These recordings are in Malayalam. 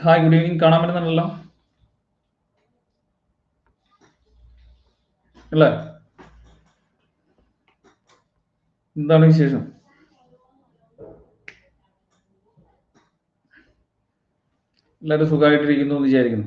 ഹായ് ഗുഡ് ഈവനിങ് കാണാൻ പറ്റുന്നുണ്ടല്ലോ അല്ലേ എന്താണ് വിശേഷം എല്ലാവരും സുഖമായിട്ടിരിക്കുന്നു എന്ന് വിചാരിക്കുന്നു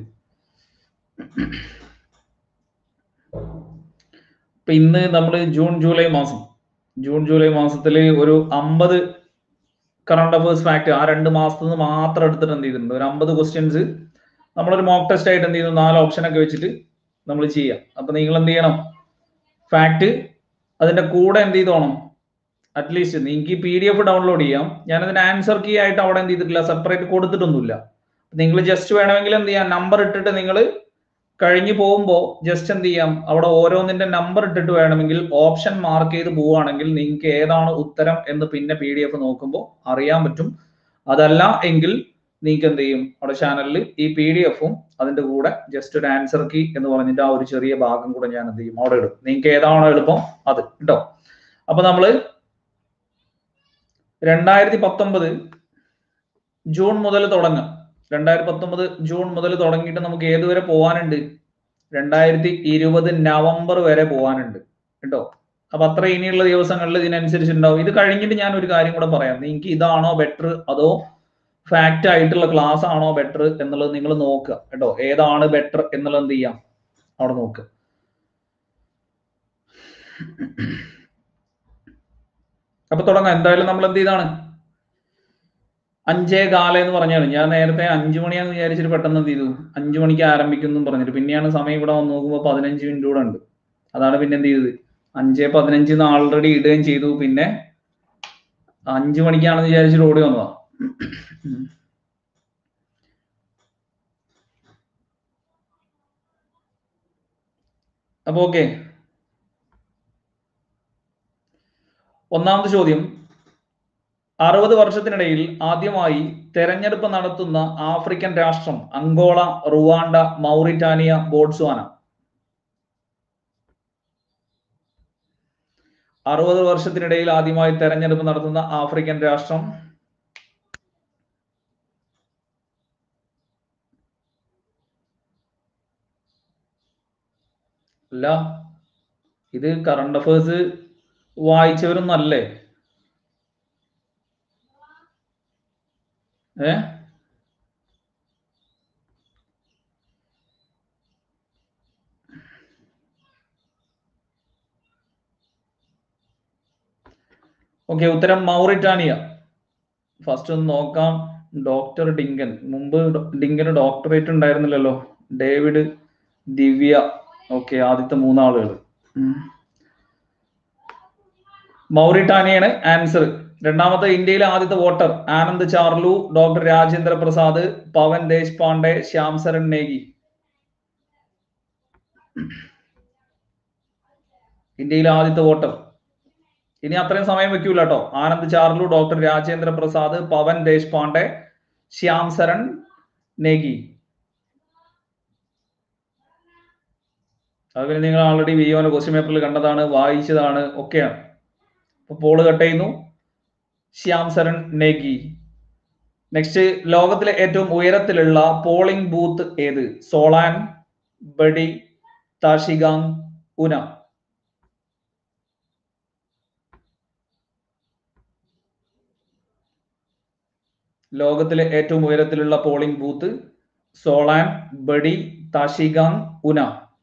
ഇപ്പൊ ഇന്ന് നമ്മൾ ജൂൺ ജൂലൈ മാസം ജൂൺ ജൂലൈ മാസത്തിൽ ഒരു അമ്പത് കറണ്ട് അഫേഴ്സ് ഫാക്ട് ആ രണ്ട് മാസത്തിൽ നിന്ന് മാത്രം എടുത്തിട്ട് എന്ത് ചെയ്തിട്ടുണ്ട് ഒരു അമ്പത് ക്വസ്റ്റ്യൻസ് നമ്മളൊരു മോക്ക് ടെസ്റ്റ് ആയിട്ട് എന്ത് ചെയ്യുന്നു നാല് ഓപ്ഷൻ ഒക്കെ വെച്ചിട്ട് നമ്മൾ ചെയ്യാം അപ്പൊ നിങ്ങൾ എന്ത് ചെയ്യണം ഫാക്ട് അതിന്റെ കൂടെ എന്ത് ചെയ്തോണം അറ്റ്ലീസ്റ്റ് നിങ്ങൾക്ക് ഈ പി ഡി എഫ് ഡൗൺലോഡ് ചെയ്യാം ഞാൻ അതിന് ആൻസർ കീ ആയിട്ട് അവിടെ എന്ത് ചെയ്തിട്ടില്ല സെപ്പറേറ്റ് കൊടുത്തിട്ടൊന്നുമില്ല നിങ്ങൾ ജസ്റ്റ് വേണമെങ്കിൽ എന്ത് ചെയ്യാം നമ്പർ ഇട്ടിട്ട് നിങ്ങൾ കഴിഞ്ഞു പോകുമ്പോൾ ജസ്റ്റ് എന്ത് ചെയ്യാം അവിടെ ഓരോന്നിന്റെ നമ്പർ ഇട്ടിട്ട് വേണമെങ്കിൽ ഓപ്ഷൻ മാർക്ക് ചെയ്ത് പോവുകയാണെങ്കിൽ നിങ്ങൾക്ക് ഏതാണ് ഉത്തരം എന്ന് പിന്നെ പി ഡി എഫ് നോക്കുമ്പോൾ അറിയാൻ പറ്റും അതല്ല എങ്കിൽ നിങ്ങൾക്ക് എന്ത് ചെയ്യും അവിടെ ചാനലിൽ ഈ പി ഡി എഫും അതിന്റെ കൂടെ ജസ്റ്റ് ഒരു ആൻസർ കീ എന്ന് പറഞ്ഞിട്ട് ആ ഒരു ചെറിയ ഭാഗം കൂടെ ഞാൻ എന്ത് ചെയ്യും അവിടെ ഇടും നിങ്ങൾക്ക് ഏതാണോ എളുപ്പം അത് കേട്ടോ അപ്പൊ നമ്മള് രണ്ടായിരത്തി പത്തൊമ്പത് ജൂൺ മുതൽ തുടങ്ങാം രണ്ടായിരത്തി പത്തൊമ്പത് ജൂൺ മുതൽ തുടങ്ങിയിട്ട് നമുക്ക് ഏതുവരെ പോവാനുണ്ട് രണ്ടായിരത്തി ഇരുപത് നവംബർ വരെ പോവാനുണ്ട് കേട്ടോ അപ്പൊ അത്ര ഇനിയുള്ള ദിവസങ്ങളിൽ ഇതിനനുസരിച്ച് ഉണ്ടാവും ഇത് കഴിഞ്ഞിട്ട് ഞാൻ ഒരു കാര്യം കൂടെ പറയാം നിങ്ങൾക്ക് ഇതാണോ ബെറ്റർ അതോ ഫാക്റ്റ് ആയിട്ടുള്ള ക്ലാസ് ആണോ ബെറ്റർ എന്നുള്ളത് നിങ്ങൾ നോക്കുക കേട്ടോ ഏതാണ് ബെറ്റർ എന്നുള്ളത് എന്ത് ചെയ്യാം അവിടെ നോക്കുക അപ്പൊ തുടങ്ങാം എന്തായാലും നമ്മൾ എന്ത് ചെയ്താണ് അഞ്ചേ കാല എന്ന് പറഞ്ഞാണ് ഞാൻ നേരത്തെ അഞ്ചു മണിയാന്ന് വിചാരിച്ചിട്ട് പെട്ടെന്ന് എന്ത് ചെയ്തു അഞ്ചു മണിക്ക് ആരംഭിക്കുന്നു പറഞ്ഞിട്ട് പിന്നെയാണ് സമയം ഇവിടെ വന്ന് നോക്കുമ്പോൾ പതിനഞ്ച് മിനിറ്റ് കൂടെ ഉണ്ട് അതാണ് പിന്നെ എന്ത് ചെയ്തത് അഞ്ചേ പതിനഞ്ചിന്ന് ആൾറെഡി ഇടുകയും ചെയ്തു പിന്നെ അഞ്ചു മണിക്കാണെന്ന് വിചാരിച്ചിട്ട് ഓടി വന്നതാ അപ്പൊ ഓക്കെ ഒന്നാമത്തെ ചോദ്യം അറുപത് വർഷത്തിനിടയിൽ ആദ്യമായി തെരഞ്ഞെടുപ്പ് നടത്തുന്ന ആഫ്രിക്കൻ രാഷ്ട്രം അങ്കോള റുവാണ്ട മൗറിറ്റാനിയ ബോട്സ്വാന അറുപത് വർഷത്തിനിടയിൽ ആദ്യമായി തെരഞ്ഞെടുപ്പ് നടത്തുന്ന ആഫ്രിക്കൻ രാഷ്ട്രം അല്ല ഇത് കറണ്ട് അഫേഴ്സ് വായിച്ചവരൊന്നല്ലേ ഏ ഓക്കെ ഉത്തരം മൗറിറ്റാനിയ ഫസ്റ്റ് ഒന്ന് നോക്കാം ഡോക്ടർ ഡിങ്കൻ മുമ്പ് ഡിങ്കന് ഡോക്ടറേറ്റ് ഉണ്ടായിരുന്നില്ലല്ലോ ഡേവിഡ് ദിവ്യ ഓക്കെ ആദ്യത്തെ മൂന്നാളുകൾ മൗറിറ്റാനിയാണ് ആൻസർ രണ്ടാമത്തെ ഇന്ത്യയിലെ ആദ്യത്തെ വോട്ടർ ആനന്ദ് ചാർലു ഡോക്ടർ രാജേന്ദ്ര പ്രസാദ് പവൻ ദേശ്പാണ്ഡെ ശ്യാം സരൺ നേഗി ഇന്ത്യയിലെ ആദ്യത്തെ വോട്ടർ ഇനി അത്രയും സമയം വെക്കൂല കേട്ടോ ആനന്ദ് ചാർലു ഡോക്ടർ രാജേന്ദ്ര പ്രസാദ് പവൻ ദേശ്പാണ്ഡെ ശ്യാം സരൺ നേഗി അത് പിന്നെ നിങ്ങൾ ആൾറെഡി വിയോന്റെ ക്വസ്റ്റ്യൻ പേപ്പറിൽ കണ്ടതാണ് വായിച്ചതാണ് ഒക്കെയാണ് അപ്പൊ പോള് കട്ട് ചെയ്യുന്നു ശ്യാം സരൺ നേഗി നെക്സ്റ്റ് ലോകത്തിലെ ഏറ്റവും ഉയരത്തിലുള്ള പോളിംഗ് ബൂത്ത് ഏത് സോളാൻ ബഡി താഷിഗാങ് ഉന ലോകത്തിലെ ഏറ്റവും ഉയരത്തിലുള്ള polling booth Solan Baddi Tashigang Una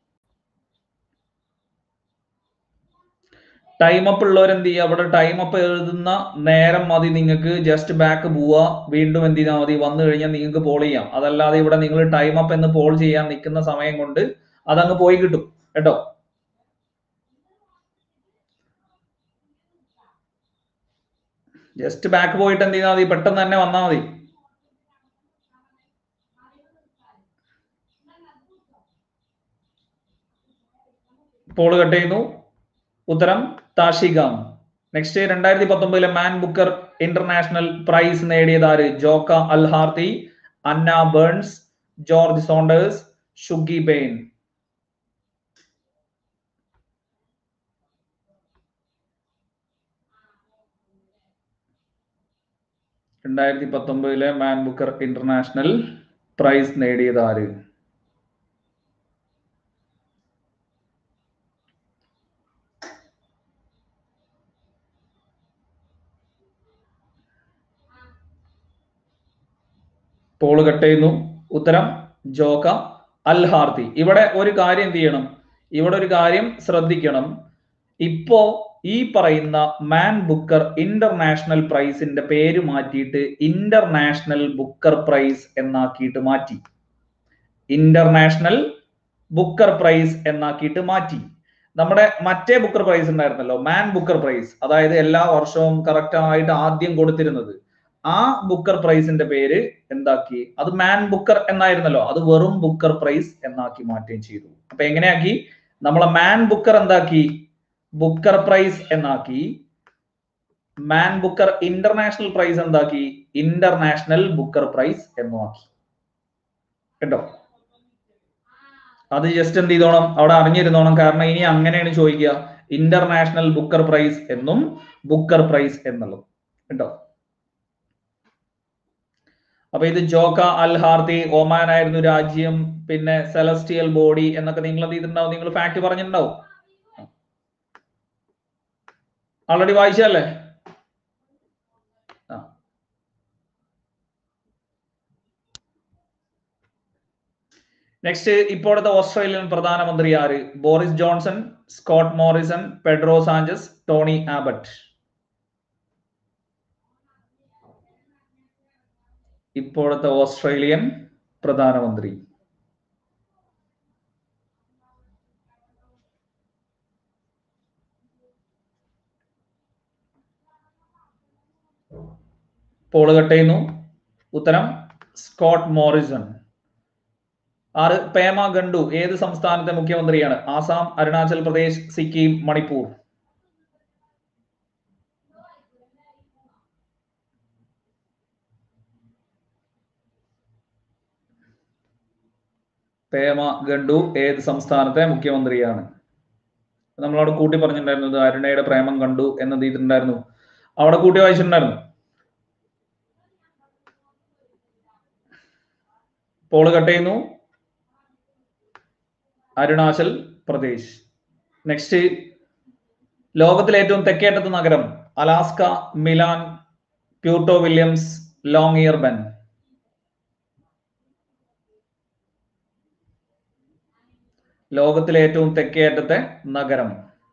time up ഉള്ളവർ എന്ത് ചെയ്യുക അവിടെ ടൈം അപ്പ് എഴുതുന്ന നേരം മതി നിങ്ങൾക്ക് ജസ്റ്റ് ബാക്ക് പോവുക വീണ്ടും എന്ത് ചെയ്താൽ മതി വന്നു കഴിഞ്ഞാൽ നിങ്ങൾക്ക് പോൾ ചെയ്യാം അതല്ലാതെ ഇവിടെ നിങ്ങൾ ടൈം അപ്പ് എന്ന് പോൾ ചെയ്യാൻ നിൽക്കുന്ന സമയം കൊണ്ട് അതങ്ങ് പോയി കിട്ടും കേട്ടോ ജസ്റ്റ് ബാക്ക് പോയിട്ട് എന്ത് ചെയ്താൽ മതി പെട്ടെന്ന് തന്നെ വന്നാൽ മതി പോൾ കട്ട് ചെയ്യുന്നു ഉത്തരം താഷിഗാം നെക്സ്റ്റ് രണ്ടായിരത്തി പത്തൊമ്പതിലെ മാൻ ബുക്കർ ഇന്റർനാഷണൽ പ്രൈസ് നേടിയത് ആര് Jokha Alharthi Anna Burns George Saunders Shuggie Bain രണ്ടായിരത്തി പത്തൊമ്പതിലെ മാൻ ബുക്കർ ഇന്റർനാഷണൽ പ്രൈസ് നേടിയത് ആര് പോള് കട്ട് ചെയ്യുന്നു ഉത്തരം ജോക അൽ ഹാർത്തി ഇവിടെ ഒരു കാര്യം എന്ത് ചെയ്യണം ഇവിടെ ഒരു കാര്യം ശ്രദ്ധിക്കണം ഇപ്പോ ഈ പറയുന്ന മാൻ ബുക്കർ ഇന്റർനാഷണൽ പ്രൈസിന്റെ പേര് മാറ്റിയിട്ട് ഇന്റർനാഷണൽ ബുക്കർ പ്രൈസ് എന്നാക്കിയിട്ട് മാറ്റി ഇന്റർനാഷണൽ ബുക്കർ പ്രൈസ് എന്നാക്കിയിട്ട് മാറ്റി നമ്മുടെ മറ്റേ ബുക്കർ പ്രൈസ് ഉണ്ടായിരുന്നല്ലോ മാൻ ബുക്കർ പ്രൈസ് അതായത് എല്ലാ വർഷവും കറക്റ്റ് ആയിട്ട് ആദ്യം കൊടുത്തിരുന്നത് ആ ബുക്കർ പ്രൈസിന്റെ പേര് എന്താക്കി അത് മാൻ ബുക്കർ എന്നായിരുന്നല്ലോ അത് വെറും ബുക്കർ പ്രൈസ് എന്നാക്കി മാറ്റുകയും ചെയ്തു അപ്പൊ എങ്ങനെയാക്കി നമ്മളെ മാൻ ബുക്കർ എന്താക്കി ബുക്കർ പ്രൈസ് എന്നാക്കി മാൻ ബുക്കർ ഇന്റർനാഷണൽ പ്രൈസ് എന്താക്കി ഇന്റർനാഷണൽ ബുക്കർ പ്രൈസ് എന്നുമാക്കി കേട്ടോ അത് ജസ്റ്റ് എന്ത് ചെയ്തോണം അവിടെ അറിഞ്ഞിരുന്നോണം കാരണം ഇനി അങ്ങനെയാണ് ചോദിക്കുക ഇന്റർനാഷണൽ ബുക്കർ പ്രൈസ് എന്നും ബുക്കർ പ്രൈസ് എന്നുള്ളത് കേട്ടോ അപ്പൊ ഇത് ജോക്ക അൽ ഹാർത്തി ഒമാൻ ആയിരുന്നു രാജ്യം പിന്നെ സെലസ്റ്റിയൽ ബോഡി എന്നൊക്കെ നിങ്ങൾ എന്ത് ചെയ്തിട്ടുണ്ടാവും നിങ്ങൾ ഫാക്ട് പറഞ്ഞിട്ടുണ്ടാവും ആൾറെഡി വായിച്ചല്ലേ ആ നെക്സ്റ്റ് ഇപ്പോഴത്തെ ഓസ്ട്രേലിയൻ പ്രധാനമന്ത്രി ആര് Boris Johnson Scott Morrison Pedro Sanchez Tony Abbott ഇപ്പോഴത്തെ ഓസ്ട്രേലിയൻ പ്രധാനമന്ത്രി പോള് കട്ട് ചെയ്യുന്നു ഉത്തരം സ്കോട്ട് മോറിസൺ ആറ് പേമ ഗണ്ടു ഏത് സംസ്ഥാനത്തെ മുഖ്യമന്ത്രിയാണ് ആസാം അരുണാചൽ പ്രദേശ് സിക്കിം മണിപ്പൂർ പേമ ഗണ്ടു ഏത് സംസ്ഥാനത്തെ മുഖ്യമന്ത്രിയാണ് നമ്മളവിടെ കൂട്ടി പറഞ്ഞിട്ടുണ്ടായിരുന്നത് അരുണയുടെ പ്രേമം കണ്ടു എന്ന് ചെയ്തിട്ടുണ്ടായിരുന്നു അവിടെ കൂട്ടി വായിച്ചിട്ടുണ്ടായിരുന്നു പോള് കട്ട് ചെയ്യുന്നു അരുണാചൽ പ്രദേശ് നെക്സ്റ്റ് ലോകത്തിലെ ഏറ്റവും തെക്കേറ്റത്ത് നഗരം Alaska Milan Puerto Williams Longyearbyen ലോകത്തിലെ ഏറ്റവും തെക്കേറ്റത്തെ നഗരം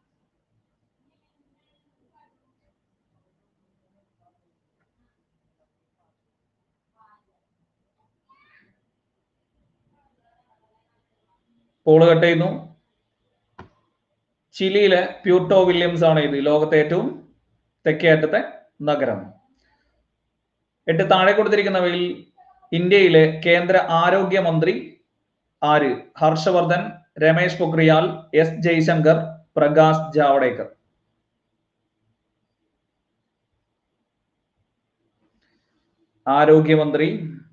പോള് കട്ട് ചെയ്യുന്നു ചിലിയിലെ പ്യൂട്ടോ വില്യംസ് ആണ് ഇത് ലോകത്തെ ഏറ്റവും തെക്കേറ്റത്തെ നഗരം എട്ട് താഴെ കൊടുത്തിരിക്കുന്നവയിൽ ഇന്ത്യയിലെ കേന്ദ്ര ആരോഗ്യമന്ത്രി ആര് ഹർഷവർദ്ധൻ രമേശ് പൊക്രിയാൽ എസ് ജയശങ്കർ പ്രകാശ് ജാവ്ഡേക്കർ ആരോഗ്യമന്ത്രി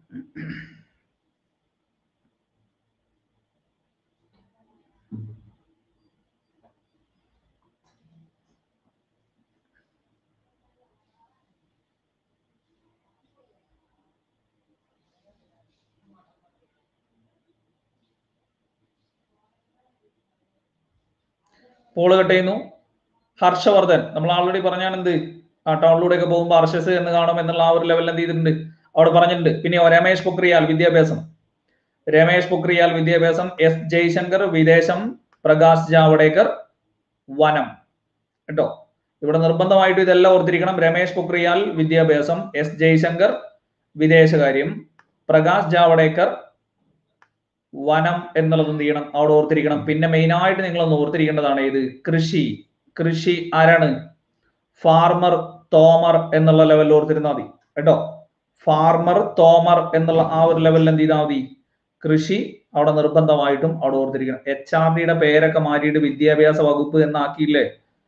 പോള് കട്ട് ചെയ്യുന്നു ഹർഷവർദ്ധൻ നമ്മൾ ആൾറെഡി പറഞ്ഞാണ് എന്ത് ആ ടൗണിലൂടെ ഒക്കെ പോകുമ്പോൾ ഹർഷസ് എന്ന് കാണും എന്നുള്ള ആ ഒരു ലെവലിൽ എന്ത് ചെയ്തിട്ടുണ്ട് അവിടെ പറഞ്ഞിട്ടുണ്ട് പിന്നെ രമേശ് പൊക്രിയാൽ വിദ്യാഭ്യാസം രമേശ് പൊക്രിയാൽ വിദ്യാഭ്യാസം എസ് ജയശങ്കർ വിദേശം പ്രകാശ് ജാവ്ഡേക്കർ വനം കേട്ടോ ഇവിടെ നിർബന്ധമായിട്ട് ഇതെല്ലാം ഓർത്തിരിക്കണം രമേശ് പൊക്രിയാൽ വിദ്യാഭ്യാസം എസ് ജയശങ്കർ വിദേശകാര്യം പ്രകാശ് ജാവ്ഡേക്കർ വനം എന്നുള്ളത് എന്ത് ചെയ്യണം അവിടെ ഓർത്തിരിക്കണം പിന്നെ മെയിൻ ആയിട്ട് നിങ്ങൾ ഒന്ന് ഓർത്തിരിക്കേണ്ടതാണ് ഇത് കൃഷി കൃഷി ആരാണ് ഫാർമർ തോമർ എന്നുള്ള ലെവലിൽ ഓർത്തിരുന്നാൽ മതി കേട്ടോ ഫാർമർ തോമർ എന്നുള്ള ആ ഒരു ലെവലിൽ എന്ത് ചെയ്താൽ മതി കൃഷി അവിടെ നിർബന്ധമായിട്ടും അവിടെ ഓർത്തിരിക്കണം എച്ച് ആർ ഡിയുടെ പേരൊക്കെ മാറ്റിയിട്ട് വിദ്യാഭ്യാസ വകുപ്പ് എന്നാക്കിയില്ലേ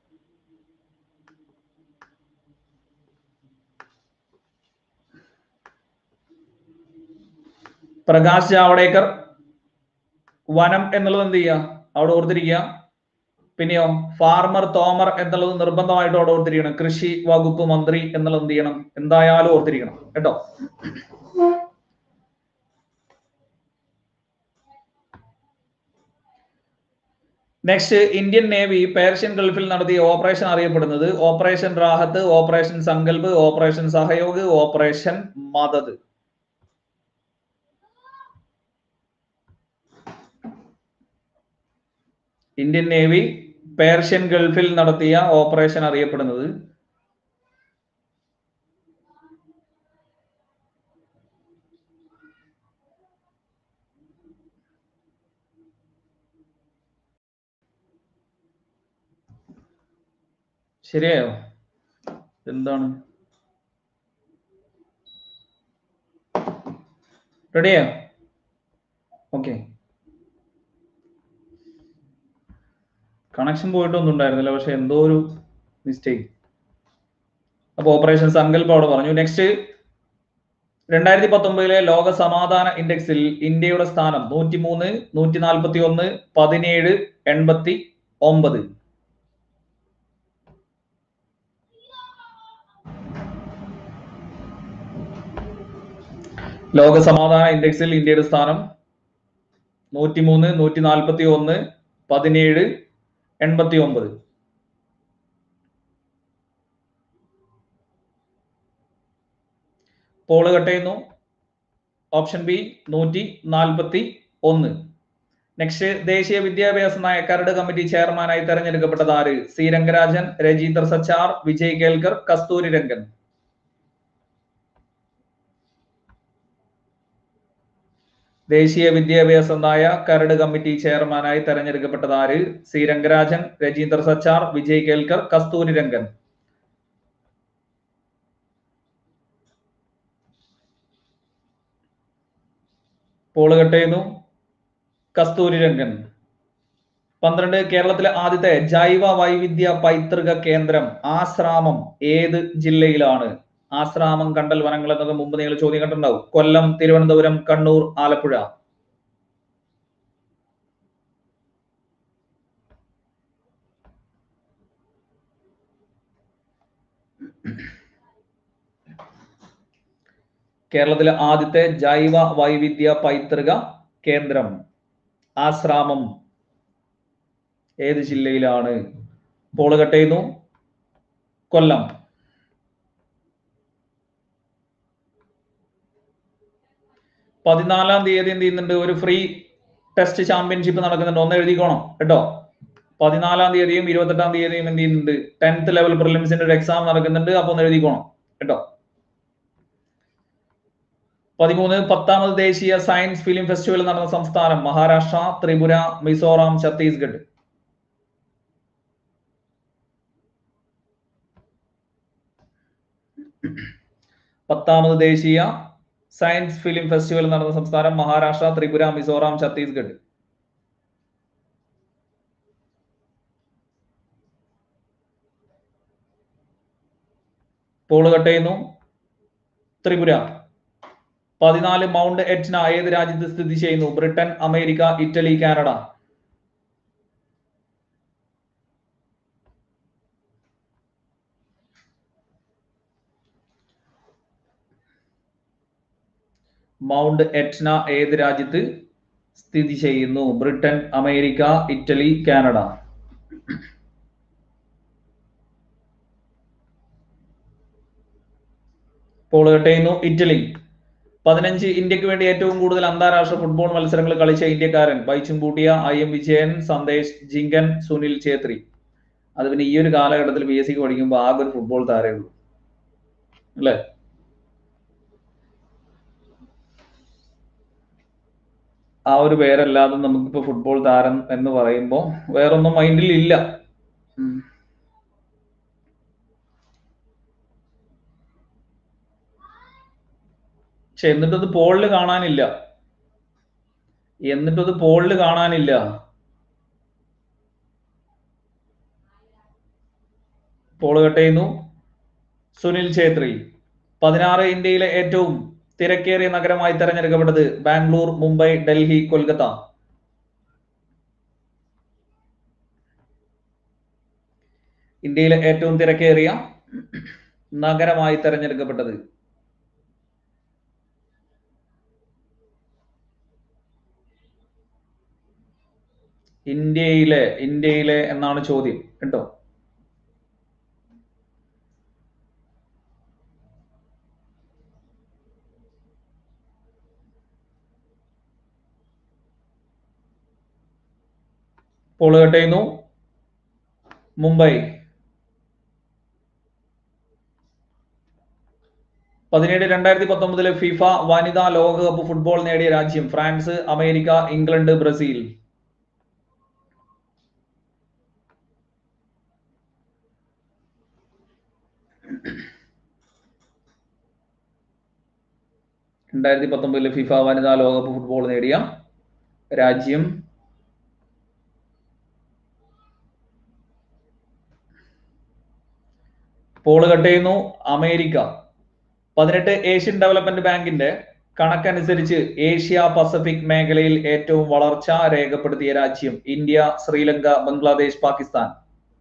പ്രകാശ് ജാവ്ഡേക്കർ വനം എന്നുള്ളത് എന്ത് ചെയ്യുക അവിടെ ഓർത്തിരിക്കുക പിന്നെയോ ഫാർമർ തോമർ എന്നുള്ളത് നിർബന്ധമായിട്ട് അവിടെ ഓർത്തിരിക്കണം കൃഷി വകുപ്പ് മന്ത്രി എന്നുള്ളത് എന്ത് ചെയ്യണം എന്തായാലും ഓർത്തിരിക്കണം കേട്ടോ നെക്സ്റ്റ് ഇന്ത്യൻ നേവി പേർഷ്യൻ ഗൾഫിൽ നടത്തിയ ഓപ്പറേഷൻ അറിയപ്പെടുന്നത് operation Rahat operation Sankalp operation Sahayog operation Madad Indian Navy Persian ഗൾഫിൽ നടത്തിയ ഓപ്പറേഷൻ അറിയപ്പെടുന്നത് ശരിയായോ എന്താണ് റെഡിയായോ ഓക്കെ കണക്ഷൻ പോയിട്ടൊന്നും ഉണ്ടായിരുന്നില്ല പക്ഷെ എന്തോ ഒരു മിസ്റ്റേക്ക് അപ്പൊ ഓപ്പറേഷൻ സങ്കല്പം അവിടെ പറഞ്ഞു നെക്സ്റ്റ് രണ്ടായിരത്തി പത്തൊമ്പതിലെ ലോക സമാധാന ഇൻഡെക്സിൽ ഇന്ത്യയുടെ സ്ഥാനം നൂറ്റി മൂന്ന് നൂറ്റി നാൽപ്പത്തി ഒന്ന് പതിനേഴ് എൺപത്തി ഒമ്പത് ലോക സമാധാന ഇൻഡെക്സിൽ ഇന്ത്യയുടെ സ്ഥാനം നൂറ്റി മൂന്ന് നൂറ്റി നാൽപ്പത്തി ഒന്ന് പതിനേഴ് എൺപത്തി ഒമ്പത് പോള് കട്ട് ചെയ്യുന്നു ഓപ്ഷൻ ബി നൂറ്റി നാൽപ്പത്തി ഒന്ന് നെക്സ്റ്റ് ദേശീയ വിദ്യാഭ്യാസ നയ കരട് കമ്മിറ്റി ചെയർമാനായി തെരഞ്ഞെടുക്കപ്പെട്ടത് ആര് സി രംഗരാജൻ രജീന്ദർ സച്ചാർ വിജയ് കേൽക്കർ കസ്തൂരി രംഗൻ ദേശീയ വിദ്യാഭ്യാസ നയ കരട് കമ്മിറ്റി ചെയർമാനായി തെരഞ്ഞെടുക്കപ്പെട്ടത് ആര് C Rangarajan Rajinder Sachar Vijay Kelkar Kasturi Rangan poll cut ചെയ്യുന്നു കസ്തൂരി രംഗൻ പന്ത്രണ്ട് കേരളത്തിലെ ആദ്യത്തെ ജൈവ വൈവിധ്യ പൈതൃക കേന്ദ്രം ആശ്രാമം ഏത് ജില്ലയിലാണ് ആശ്രാമം കണ്ടൽ വനങ്ങൾ എന്നൊക്കെ മുമ്പ് നിങ്ങൾ ചോദ്യം കണ്ടിട്ടുണ്ടാവും കൊല്ലം തിരുവനന്തപുരം കണ്ണൂർ ആലപ്പുഴ കേരളത്തിലെ ആദ്യത്തെ ജൈവ വൈവിധ്യ പൈതൃക കേന്ദ്രം ആശ്രാമം ഏത് ജില്ലയിലാണ് പോള് കട്ട് ചെയ്യുന്നു കൊല്ലം പതിനാലാം തീയതി എന്ത് ചെയ്യുന്നുണ്ട് ഒരു ഫ്രീ ടെസ്റ്റ് ചാമ്പ്യൻഷിപ്പ് നടക്കുന്നുണ്ട് ഒന്ന് എഴുതിക്കോണം കേട്ടോ പതിനാലാം തീയതിയും ഇരുപത്തെട്ടാം തീയതിയും എന്ത് ചെയ്യുന്നുണ്ട് ടെൻത്ത് ലെവൽ പ്രിലിംസിന്റെ ഒരു എക്സാം നടക്കുന്നുണ്ട് അപ്പൊ ഒന്ന് എഴുതിക്കോണം കേട്ടോ പതിമൂന്ന് പത്താമത് ദേശീയ സയൻസ് ഫിലിം ഫെസ്റ്റിവൽ നടന്ന സംസ്ഥാനം മഹാരാഷ്ട്ര ത്രിപുര മിസോറാം ഛത്തീസ്ഗഡ് പത്താമത് ദേശീയ സയൻസ് ഫിലിം ഫെസ്റ്റിവൽ നടന്ന സംസ്ഥാനം മഹാരാഷ്ട്ര ത്രിപുര മിസോറാം ഛത്തീസ്ഗഡ് പോള് കട്ട് ചെയ്യുന്നു ത്രിപുര പതിനാല് മൗണ്ട് എറ്റ്ന ഏത് രാജ്യത്ത് സ്ഥിതി ചെയ്യുന്നു Britain America Italy Canada Mount Etna ഏത് രാജ്യത്ത് സ്ഥിതി ചെയ്യുന്നു Britain America Italy Canada poll cut ചെയ്യുന്നു ഇറ്റലി പതിനഞ്ച് ഇന്ത്യക്ക് വേണ്ടി ഏറ്റവും കൂടുതൽ അന്താരാഷ്ട്ര ഫുട്ബോൾ മത്സരങ്ങൾ കളിച്ച ഇന്ത്യക്കാരൻ ബൈച്ചും പൂട്ടിയ ഐ എം വിജയൻ സന്ദേശ് ജിങ്കൻ സുനിൽ ഛേത്രി അത് പിന്നെ ഈ ഒരു കാലഘട്ടത്തിൽ ബി എസ് സിക്ക് പഠിക്കുമ്പോൾ ആകെ ഒരു ഫുട്ബോൾ താരേ ഉള്ളൂ അല്ലേ ആ ഒരു പേരല്ലാതെ നമുക്കിപ്പോ ഫുട്ബോൾ താരം എന്ന് പറയുമ്പോൾ വേറൊന്നും മൈൻഡിൽ ഇല്ല ഉം. പക്ഷെ എന്നിട്ടത് പോളില് കാണാനില്ല എന്നിട്ടത് പോളില് കാണാനില്ല പോള് കട്ട് ചെയ്യുന്നു സുനിൽ ഛേത്രി പതിനാറ് ഇന്ത്യയിലെ ഏറ്റവും തിരക്കേറിയ നഗരമായി തെരഞ്ഞെടുക്കപ്പെട്ടത് ബാംഗ്ലൂർ മുംബൈ ഡൽഹി കൊൽക്കത്ത ഇന്ത്യയിലെ ഏറ്റവും തിരക്കേറിയ നഗരമായി തെരഞ്ഞെടുക്കപ്പെട്ടത് ഇന്ത്യയിലെ ഇന്ത്യയിലെ എന്നാണ് ചോദ്യം കേട്ടോ പോൾ കട്ട് ചെയ്യുന്നു മുംബൈ പതിനേഴ് രണ്ടായിരത്തി പത്തൊമ്പതിലെ ഫിഫ വനിതാ ലോകകപ്പ് ഫുട്ബോൾ നേടിയ രാജ്യം ഫ്രാൻസ് അമേരിക്ക ഇംഗ്ലണ്ട് ബ്രസീൽ രണ്ടായിരത്തി പത്തൊമ്പതിലെ ഫിഫ വനിതാ ലോകകപ്പ് ഫുട്ബോൾ നേടിയ രാജ്യം പോള് കട്ട് ചെയ്യുന്നു അമേരിക്ക പതിനെട്ട് ഏഷ്യൻ ഡെവലപ്മെന്റ് ബാങ്കിന്റെ കണക്കനുസരിച്ച് ഏഷ്യ പസഫിക് മേഖലയിൽ ഏറ്റവും വളർച്ച രേഖപ്പെടുത്തിയ രാജ്യം India Sri Lanka Bangladesh Pakistan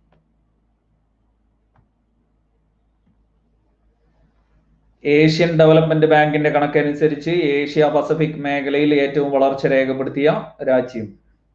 Asian development ബാങ്കിന്റെ കണക്കനുസരിച്ച് ഏഷ്യ പസഫിക് മേഖലയിൽ ഏറ്റവും വളർച്ച രേഖപ്പെടുത്തിയ രാജ്യം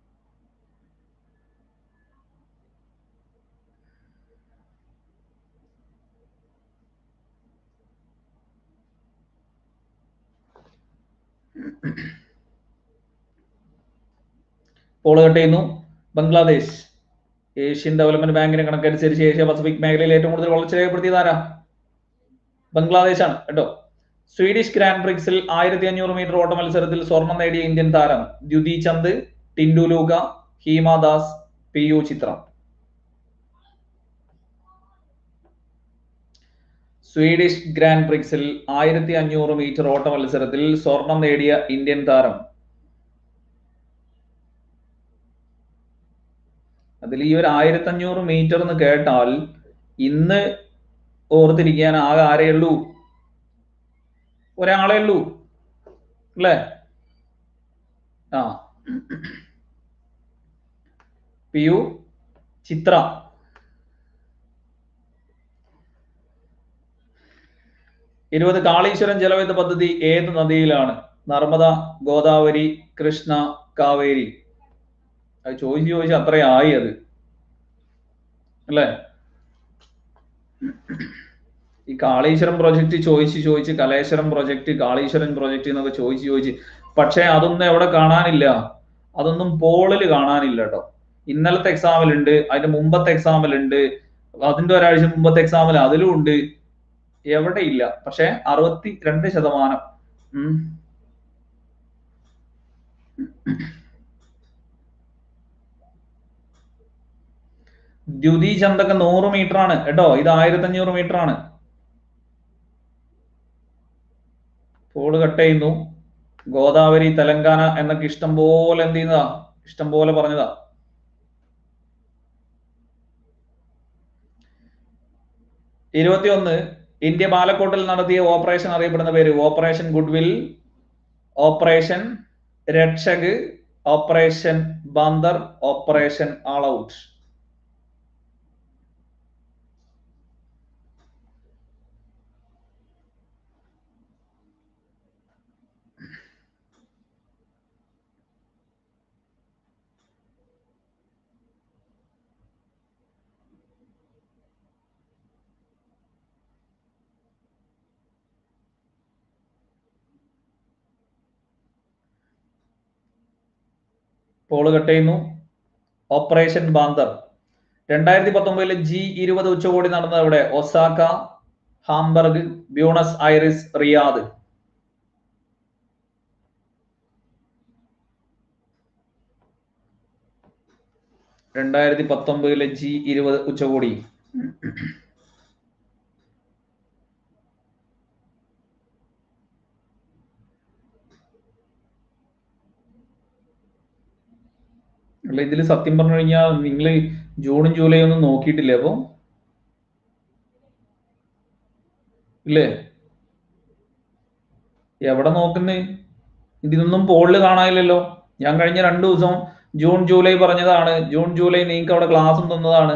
പോൾ കട്ട് ചെയ്യുന്നു ബംഗ്ലാദേശ് ഏഷ്യൻ ഡെവലപ്മെന്റ് ബാങ്കിന്റെ കണക്കനുസരിച്ച് ഏഷ്യ പസഫിക് മേഖലയിൽ ഏറ്റവും കൂടുതൽ വളർച്ച രേഖപ്പെടുത്തിയത് ആരാ ബംഗ്ലാദേശ് ആണ് കേട്ടോ സ്വീഡിഷ് ഗ്രാൻഡ് പ്രിക്സിൽ ആയിരത്തി അഞ്ഞൂറ് മീറ്റർ ഓട്ട മത്സരത്തിൽ സ്വർണം നേടിയ ഇന്ത്യൻ താരം ദ്യുതി ചന്ദ് ടിൻഡു ലൂക ഹീമാദാസ് പി യു ചിത്രം സ്വീഡിഷ് ഗ്രാൻഡ് പ്രിക്സിൽ ആയിരത്തി അഞ്ഞൂറ് മീറ്റർ ഓട്ട മത്സരത്തിൽ സ്വർണം നേടിയ ഇന്ത്യൻ താരം അതിൽ ഈ ഒരു ആയിരത്തി അഞ്ഞൂറ് മീറ്റർ എന്ന് കേട്ടാൽ ഇന്ന് ഓർത്തിരിക്കാൻ ആകെ ആരേ ഉള്ളൂ ഒരാളെ ഉള്ളൂ അല്ലേ ആ പി യു ചിത്ര ഇരുപത് കാളീശ്വരം ജലവൈദ്യുത പദ്ധതി ഏത് നദിയിലാണ് നർമ്മദ ഗോദാവരി കൃഷ്ണ കാവേരി അത് ചോദിച്ച് ചോദിച്ച് അത്രയായി അത് അല്ലേ ഈ കാളീശ്വരം പ്രൊജക്ട് ചോദിച്ച് ചോദിച്ച് കലേശ്വരം പ്രൊജക്ട് കാളീശ്വരൻ പ്രൊജക്ട് എന്നൊക്കെ ചോദിച്ച് ചോദിച്ച് പക്ഷെ അതൊന്നും എവിടെ കാണാനില്ല അതൊന്നും പോളിൽ കാണാനില്ല കേട്ടോ ഇന്നലത്തെ എക്സാമിലുണ്ട് അതിന്റെ മുമ്പത്തെ എക്സാമിലുണ്ട് അതിന്റെ ഒരാഴ്ച മുമ്പത്തെ എക്സാമിൽ അതിലും ഉണ്ട് എവിടെ ഇല്ല പക്ഷെ അറുപത്തി രണ്ട് ശതമാനം ഉം ദ്യുതി ചന്തൊക്കെ നൂറ് മീറ്റർ ആണ് കേട്ടോ ഇത് ആയിരത്തി അഞ്ഞൂറ് മീറ്റർ ആണ് പോള് കട്ട് ചെയ്യുന്നു ഗോദാവരി തെലങ്കാന എന്നൊക്കെ ഇഷ്ടം പോലെ എന്ത് ചെയ്യുന്നതാ ഇഷ്ടം പോലെ പറഞ്ഞതാ ഇരുപത്തിയൊന്ന് ഇന്ത്യ ബാലക്കോട്ടിൽ നടത്തിയ ഓപ്പറേഷൻ അറിയപ്പെടുന്ന പേര് operation goodwill operation Rakshak operation Bandar operation all out poll cut operation ഓപ്പറേഷൻ ബാന്തർ രണ്ടായിരത്തി പത്തൊമ്പതിലെ ജി ഇരുപത് ഉച്ചകോടി നടന്നത് എവിടെ Osaka Hamburg Buenos Aires Riyadh രണ്ടായിരത്തി പത്തൊമ്പതിലെ ജി ഇരുപത് ഉച്ചകോടി അല്ല ഇതിൽ സത്യം പറഞ്ഞു കഴിഞ്ഞാൽ നിങ്ങൾ ജൂണും ജൂലൈ ഒന്നും നോക്കിയിട്ടില്ലേ അപ്പൊ ഇല്ലേ എവിടെ നോക്കുന്നേ ഇതിനൊന്നും പോളില് കാണാനില്ലല്ലോ ഞാൻ കഴിഞ്ഞ രണ്ടു ദിവസം ജൂൺ ജൂലൈ പറഞ്ഞതാണ് ജൂൺ ജൂലൈ നിങ്ങൾക്ക് അവിടെ ക്ലാസ്സും തന്നതാണ്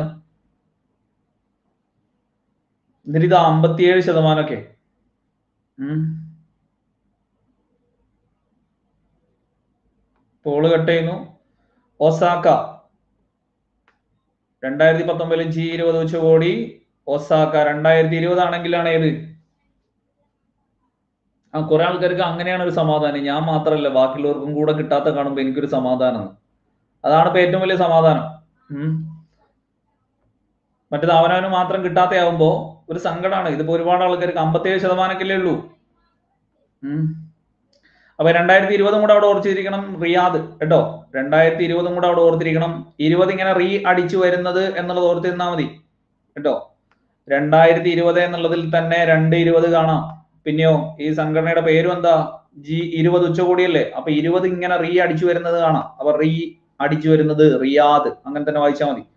എന്നിട്ട് ഇത് അമ്പത്തിയേഴ് ശതമാനമൊക്കെ ഉം പോള് കട്ട് ചെയ്യുന്നു ഒസാക്ക രണ്ടായിരത്തി പത്തൊമ്പതിൽ ജി ഇരുപത് ഉച്ചകോടി ഒസാക്ക രണ്ടായിരത്തി ഇരുപത് ആണെങ്കിലാണ് ഏത് ആ കുറെ ആൾക്കാർക്ക് അങ്ങനെയാണ് ഒരു സമാധാനം ഞാൻ മാത്രമല്ല ബാക്കിയുള്ളവർക്കും കൂടെ കിട്ടാത്ത കാണുമ്പോൾ എനിക്കൊരു സമാധാനം അതാണ് ഇപ്പൊ ഏറ്റവും വലിയ സമാധാനം ഉം മറ്റേത് അവനവന് മാത്രം കിട്ടാത്തയാവുമ്പോ ഒരു സങ്കടമാണ് ഇതിപ്പോ ഒരുപാട് ആൾക്കാർക്ക് അമ്പത്തേഴ് ശതമാനക്കല്ലേ ഉള്ളൂ ഉം അപ്പൊ രണ്ടായിരത്തി ഇരുപതും കൂടെ അവിടെ ഓർത്തിരിക്കണം റിയാദ് കേട്ടോ രണ്ടായിരത്തി ഇരുപതും കൂടെ അവിടെ ഓർത്തിരിക്കണം ഇരുപത് ഇങ്ങനെ റീ അടിച്ചു വരുന്നത് എന്നുള്ളത് ഓർത്തിരുന്നാൽ മതി കേട്ടോ രണ്ടായിരത്തി ഇരുപത് എന്നുള്ളതിൽ തന്നെ രണ്ട് ഇരുപത് കാണാം പിന്നെയോ ഈ സംഘടനയുടെ പേരും എന്താ ജി ഇരുപത് ഉച്ചകോടിയല്ലേ അപ്പൊ ഇരുപത് ഇങ്ങനെ റീ അടിച്ചു വരുന്നത് കാണാം അപ്പൊ റീ അടിച്ചു വരുന്നത് റിയാദ് അങ്ങനെ തന്നെ വായിച്ചാൽ മതി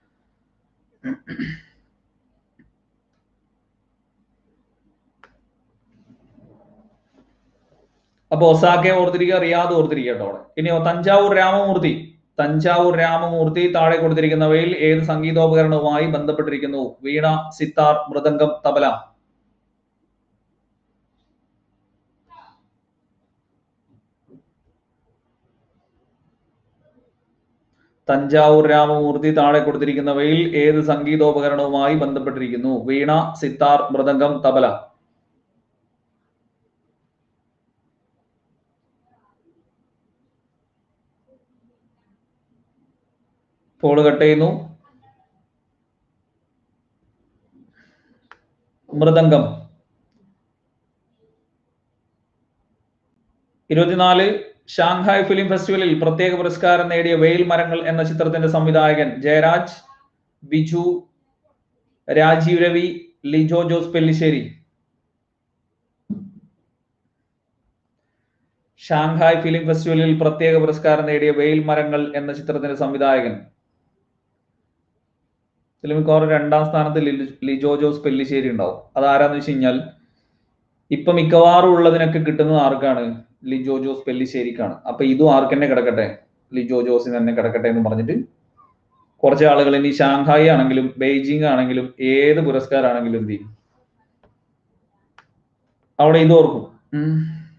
അപ്പൊ ഒസാക്കെ ഓർത്തിരിക്കുക റിയാദ് ഓർത്തിരിക്കുക കേട്ടോ അവിടെ ഇനിയോ തഞ്ചാവൂർ രാമമൂർത്തി തഞ്ചാവൂർ രാമമൂർത്തി താഴെ കൊടുത്തിരിക്കുന്നവയിൽ ഏത് സംഗീതോപകരണവുമായി ബന്ധപ്പെട്ടിരിക്കുന്നു വീണ സിത്താർ മൃദംഗം തബല തഞ്ചാവൂർ രാമമൂർത്തി താഴെ കൊടുത്തിരിക്കുന്നവയിൽ ഏത് സംഗീതോപകരണവുമായി ബന്ധപ്പെട്ടിരിക്കുന്നു വീണ സിത്താർ മൃദംഗം തബല പോള് കട്ട് ചെയ്യുന്നു മൃദംഗം ഇരുപത്തിനാല് ഷാങ്ഹായ് ഫിലിം ഫെസ്റ്റിവലിൽ പ്രത്യേക പുരസ്കാരം നേടിയ വെയിൽ മരങ്ങൾ എന്ന ചിത്രത്തിന്റെ സംവിധായകൻ ജയരാജ് ബിജു രാജീവ് രവി ലിജോ ജോസ് പെല്ലിശ്ശേരി ഷാങ്ഹായ് ഫിലിം ഫെസ്റ്റിവലിൽ പ്രത്യേക പുരസ്കാരം നേടിയ വെയിൽ മരങ്ങൾ എന്ന ചിത്രത്തിന്റെ സംവിധായകൻ ഇതിൽ മിക്കവാറും രണ്ടാം സ്ഥാനത്ത് ലിലി- ലിജോ ജോസ് പെല്ലിശ്ശേരി ഉണ്ടാവും അത് ആരാന്ന് വെച്ച് കഴിഞ്ഞാൽ ഇപ്പൊ മിക്കവാറും ഉള്ളതിനൊക്കെ കിട്ടുന്നത് ആർക്കാണ് ലിജോ ജോസ് പെല്ലിശ്ശേരിക്കാണ് അപ്പൊ ഇതും ആർക്ക് തന്നെ കിടക്കട്ടെ ലിജോ ജോസിന് തന്നെ കിടക്കട്ടെ എന്ന് പറഞ്ഞിട്ട് കുറച്ച് ആളുകൾ ഇനി ഷാങ്ഹായി ആണെങ്കിലും ബെയ്ജിങ് ആണെങ്കിലും ഏത് പുരസ്കാരാണെങ്കിലും എന്ത് ചെയ്യും അവിടെ ഇത് ഓർക്കും ഉം.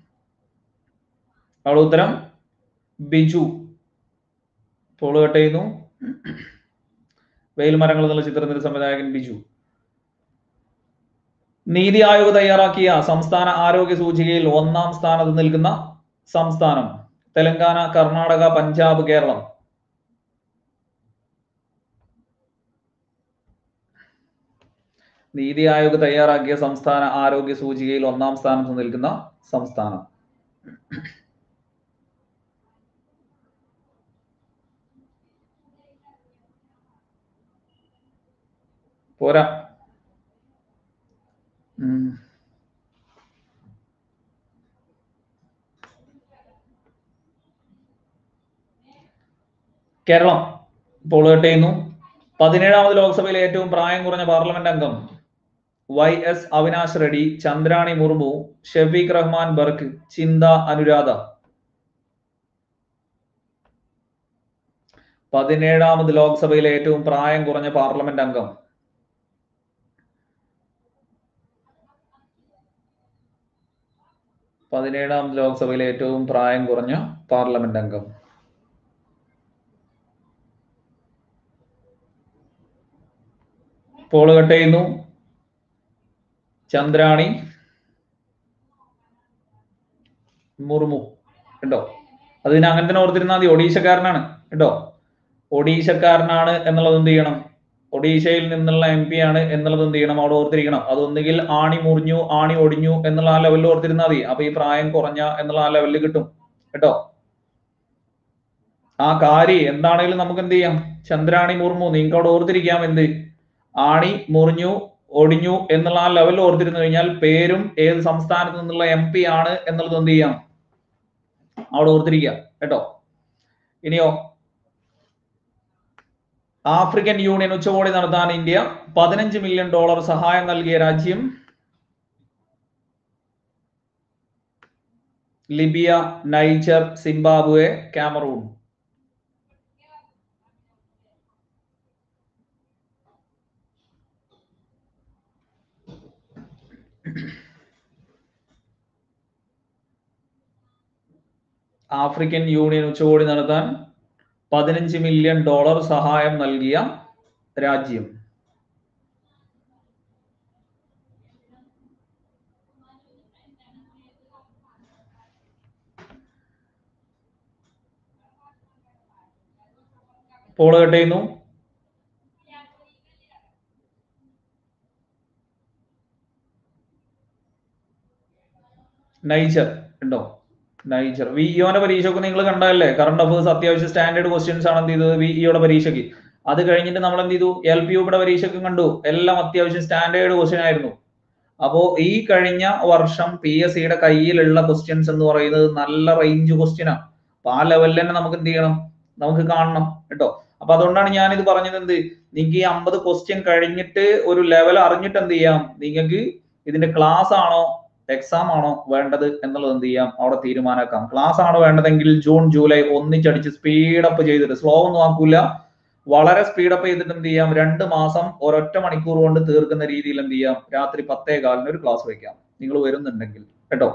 അവിടെ ഉത്തരം ബിജു പോള് കട്ട് ചെയ്യുന്നു വെയിൽ മരങ്ങൾ എന്നുള്ള ചിത്രത്തിന്റെ സംവിധായകൻ ബിജു നീതി ആയോഗ് തയ്യാറാക്കിയ സംസ്ഥാന ആരോഗ്യ സൂചികയിൽ ഒന്നാം സ്ഥാനത്ത് നിൽക്കുന്ന സംസ്ഥാനം തെലങ്കാന കർണാടക പഞ്ചാബ് കേരളം നീതി ആയോഗ് തയ്യാറാക്കിയ സംസ്ഥാന ആരോഗ്യ സൂചികയിൽ ഒന്നാം സ്ഥാനത്ത് നിൽക്കുന്ന സംസ്ഥാനം പോരാ ഉം. കേരളം ഇപ്പോൾ കട്ട് ചെയ്യുന്നു പതിനേഴാമത് ലോക്സഭയിലെ ഏറ്റവും പ്രായം കുറഞ്ഞ പാർലമെന്റ് അംഗം വൈ എസ് അവിനാശ് റെഡ്ഡി ചന്ദ്രാണി മുർമു ഷെഫീഖ് റഹ്മാൻ ബർക്ക് ചിന്ത അനുരാധ പതിനേഴാമത് ലോക്സഭയിലെ ഏറ്റവും പ്രായം കുറഞ്ഞ പാർലമെന്റ് അംഗം പതിനേഴാമത് ലോക്സഭയിലെ ഏറ്റവും പ്രായം കുറഞ്ഞ പാർലമെന്റ് അംഗം പോള് കട്ട് ചെയ്യുന്നു ചന്ദ്രാണി മുർമു കേട്ടോ അതിന് അങ്ങനെ തന്നെ ഓർത്തിരുന്നാൽ മതി ഒഡീഷക്കാരനാണ് കേട്ടോ ഒഡീഷക്കാരനാണ് എന്നുള്ളത് എന്ത് ചെയ്യണം ഒഡീഷയിൽ നിന്നുള്ള എം പി ആണ് എന്നുള്ളത് എന്ത് ചെയ്യണം അവിടെ ഓർത്തിരിക്കണം അതൊന്നുകിൽ ആണി മുറിഞ്ഞു ആണി ഒടിഞ്ഞു എന്നുള്ള ആ ലെവലിൽ ഓർത്തിരുന്നാൽ മതി അപ്പൊ ഈ പ്രായം കുറഞ്ഞ എന്നുള്ള ആ ലെവലിൽ കിട്ടും കേട്ടോ ആ കാരി എന്താണെങ്കിലും നമുക്ക് എന്ത് ചെയ്യാം ചന്ദ്രാണി മുർമു നിങ്ങൾക്ക് അവിടെ ഓർത്തിരിക്കാം എന്ത് ആണി മുറിഞ്ഞു ഒടിഞ്ഞു എന്നുള്ള ആ ലെവലിൽ ഓർത്തിരുന്നു കഴിഞ്ഞാൽ പേരും ഏത് സംസ്ഥാനത്ത് നിന്നുള്ള എം പി ആണ് എന്നുള്ളത് എന്ത് ചെയ്യാം അവിടെ ഓർത്തിരിക്കുക കേട്ടോ ഇനിയോ ആഫ്രിക്കൻ യൂണിയൻ ഉച്ചകോടി നടത്താൻ ഇന്ത്യ പതിനഞ്ച് മില്യൺ ഡോളർ സഹായം നൽകിയ രാജ്യം Libya Niger Zimbabwe Cameroon African union ഉച്ചകോടി നടത്താൻ പതിനഞ്ച് മില്യൺ ഡോളർ സഹായം നൽകിയ രാജ്യം പോള് കട്ട് ചെയ്യുന്നു നൈജർ ഉണ്ടോ നൈജർ വി ഇഒന്റെ പരീക്ഷയൊക്കെ നിങ്ങൾ കണ്ടതല്ലേ കറണ്ട് അഫേഴ്സ് അത്യാവശ്യം സ്റ്റാൻഡേർഡ് ക്വസ്റ്റ്യൻസ് ആണ് എന്ത് ചെയ്തത് വി ഇഒയുടെ പരീക്ഷയ്ക്ക് അത് കഴിഞ്ഞിട്ട് നമ്മൾ എന്ത് ചെയ്തു എൽ പി യുടെ പരീക്ഷയ്ക്കും കണ്ടു എല്ലാം അത്യാവശ്യം സ്റ്റാൻഡേർഡ് ക്വസ്റ്റ്യൻ ആയിരുന്നു അപ്പോ ഈ കഴിഞ്ഞ വർഷം പി എസ് സിയുടെ കയ്യിലുള്ള ക്വസ്റ്റ്യൻസ് എന്ന് പറയുന്നത് നല്ല റേഞ്ച് ക്വസ്റ്റ്യൻ ആണ് അപ്പൊ ആ ലെവലിൽ തന്നെ നമുക്ക് എന്ത് ചെയ്യണം നമുക്ക് കാണണം കേട്ടോ അപ്പൊ അതുകൊണ്ടാണ് ഞാൻ ഇത് പറഞ്ഞത് എന്ത് നിങ്ങൾക്ക് ഈ അമ്പത് ക്വസ്റ്റ്യൻ കഴിഞ്ഞിട്ട് ഒരു ലെവൽ അറിഞ്ഞിട്ട് എന്ത് ചെയ്യാം നിങ്ങൾക്ക് ഇതിന്റെ ക്ലാസ് ആണോ എക്സാം ആണോ വേണ്ടത് എന്നുള്ളത് എന്ത് ചെയ്യാം അവിടെ തീരുമാനാക്കാം ക്ലാസ് ആണോ വേണ്ടതെങ്കിൽ ജൂൺ ജൂലൈ ഒന്നിച്ചടിച്ച് സ്പീഡപ്പ് ചെയ്തിട്ട് സ്ലോ ഒന്നും ആക്കൂല വളരെ സ്പീഡപ്പ് ചെയ്തിട്ട് എന്ത് ചെയ്യാം രണ്ട് മാസം ഒരൊറ്റ മണിക്കൂർ കൊണ്ട് തീർക്കുന്ന രീതിയിൽ എന്ത് ചെയ്യാം രാത്രി പത്തേ കാലിന് ഒരു ക്ലാസ് വെക്കാം നിങ്ങൾ വരുന്നുണ്ടെങ്കിൽ കേട്ടോ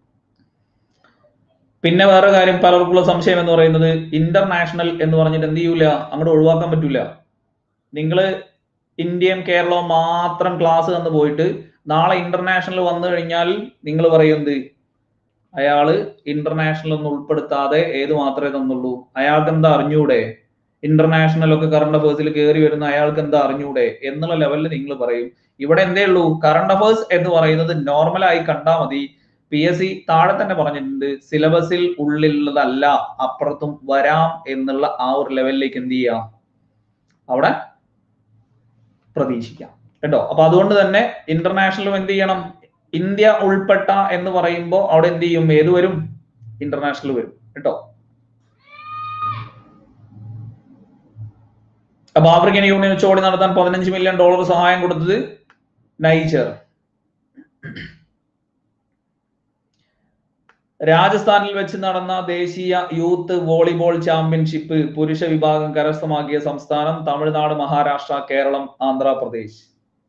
പിന്നെ വേറെ കാര്യം പലർക്കുള്ള സംശയം എന്ന് പറയുന്നത് ഇന്റർനാഷണൽ എന്ന് പറഞ്ഞിട്ട് എന്ത് ചെയ്യൂല അങ്ങോട്ട് ഒഴിവാക്കാൻ പറ്റൂല നിങ്ങൾ ഇന്ത്യയും കേരളവും മാത്രം ക്ലാസ് തന്നു പോയിട്ട് നാളെ ഇന്റർനാഷണൽ വന്നു കഴിഞ്ഞാൽ നിങ്ങൾ പറയുന്നത് അയാള് ഇന്റർനാഷണൽ ഒന്നും ഉൾപ്പെടുത്താതെ ഏത് മാത്രമേ തന്നുള്ളൂ അയാൾക്ക് എന്താ അറിഞ്ഞൂടെ ഇന്റർനാഷണൽ ഒക്കെ കറണ്ട് അഫേഴ്സിൽ കയറി വരുന്ന അയാൾക്ക് എന്താ അറിഞ്ഞൂടെ എന്നുള്ള ലെവലിൽ നിങ്ങൾ പറയും ഇവിടെ എന്തേ ഉള്ളൂ കറണ്ട് അഫേഴ്സ് എന്ന് പറയുന്നത് നോർമലായി കണ്ടാൽ മതി പി എസ് സി താഴെ തന്നെ പറഞ്ഞിട്ടുണ്ട് സിലബസിൽ ഉള്ളിലുള്ളതല്ല അപ്പുറത്തും വരാം എന്നുള്ള ആ ഒരു ലെവലിലേക്ക് എന്ത് ചെയ്യാം അവിടെ പ്രതീക്ഷിക്കാം കേട്ടോ അപ്പൊ അതുകൊണ്ട് തന്നെ ഇന്റർനാഷണലും എന്ത് ചെയ്യണം ഇന്ത്യ ഉൾപ്പെട്ട എന്ന് പറയുമ്പോൾ അവിടെ എന്ത് ചെയ്യും ഏത് വരും ഇന്റർനാഷണൽ വരും കേട്ടോ അപ്പൊ ആഫ്രിക്കൻ യൂണിയൻ ഉച്ചകോടി നടത്താൻ പതിനഞ്ച് മില്യൺ ഡോളർ സഹായം കൊടുത്തത് നൈജർ രാജസ്ഥാനിൽ വെച്ച് നടന്ന ദേശീയ യൂത്ത് വോളിബോൾ ചാമ്പ്യൻഷിപ്പ് പുരുഷ വിഭാഗം കരസ്ഥമാക്കിയ സംസ്ഥാനം തമിഴ്നാട് മഹാരാഷ്ട്ര കേരളം ആന്ധ്രാപ്രദേശ്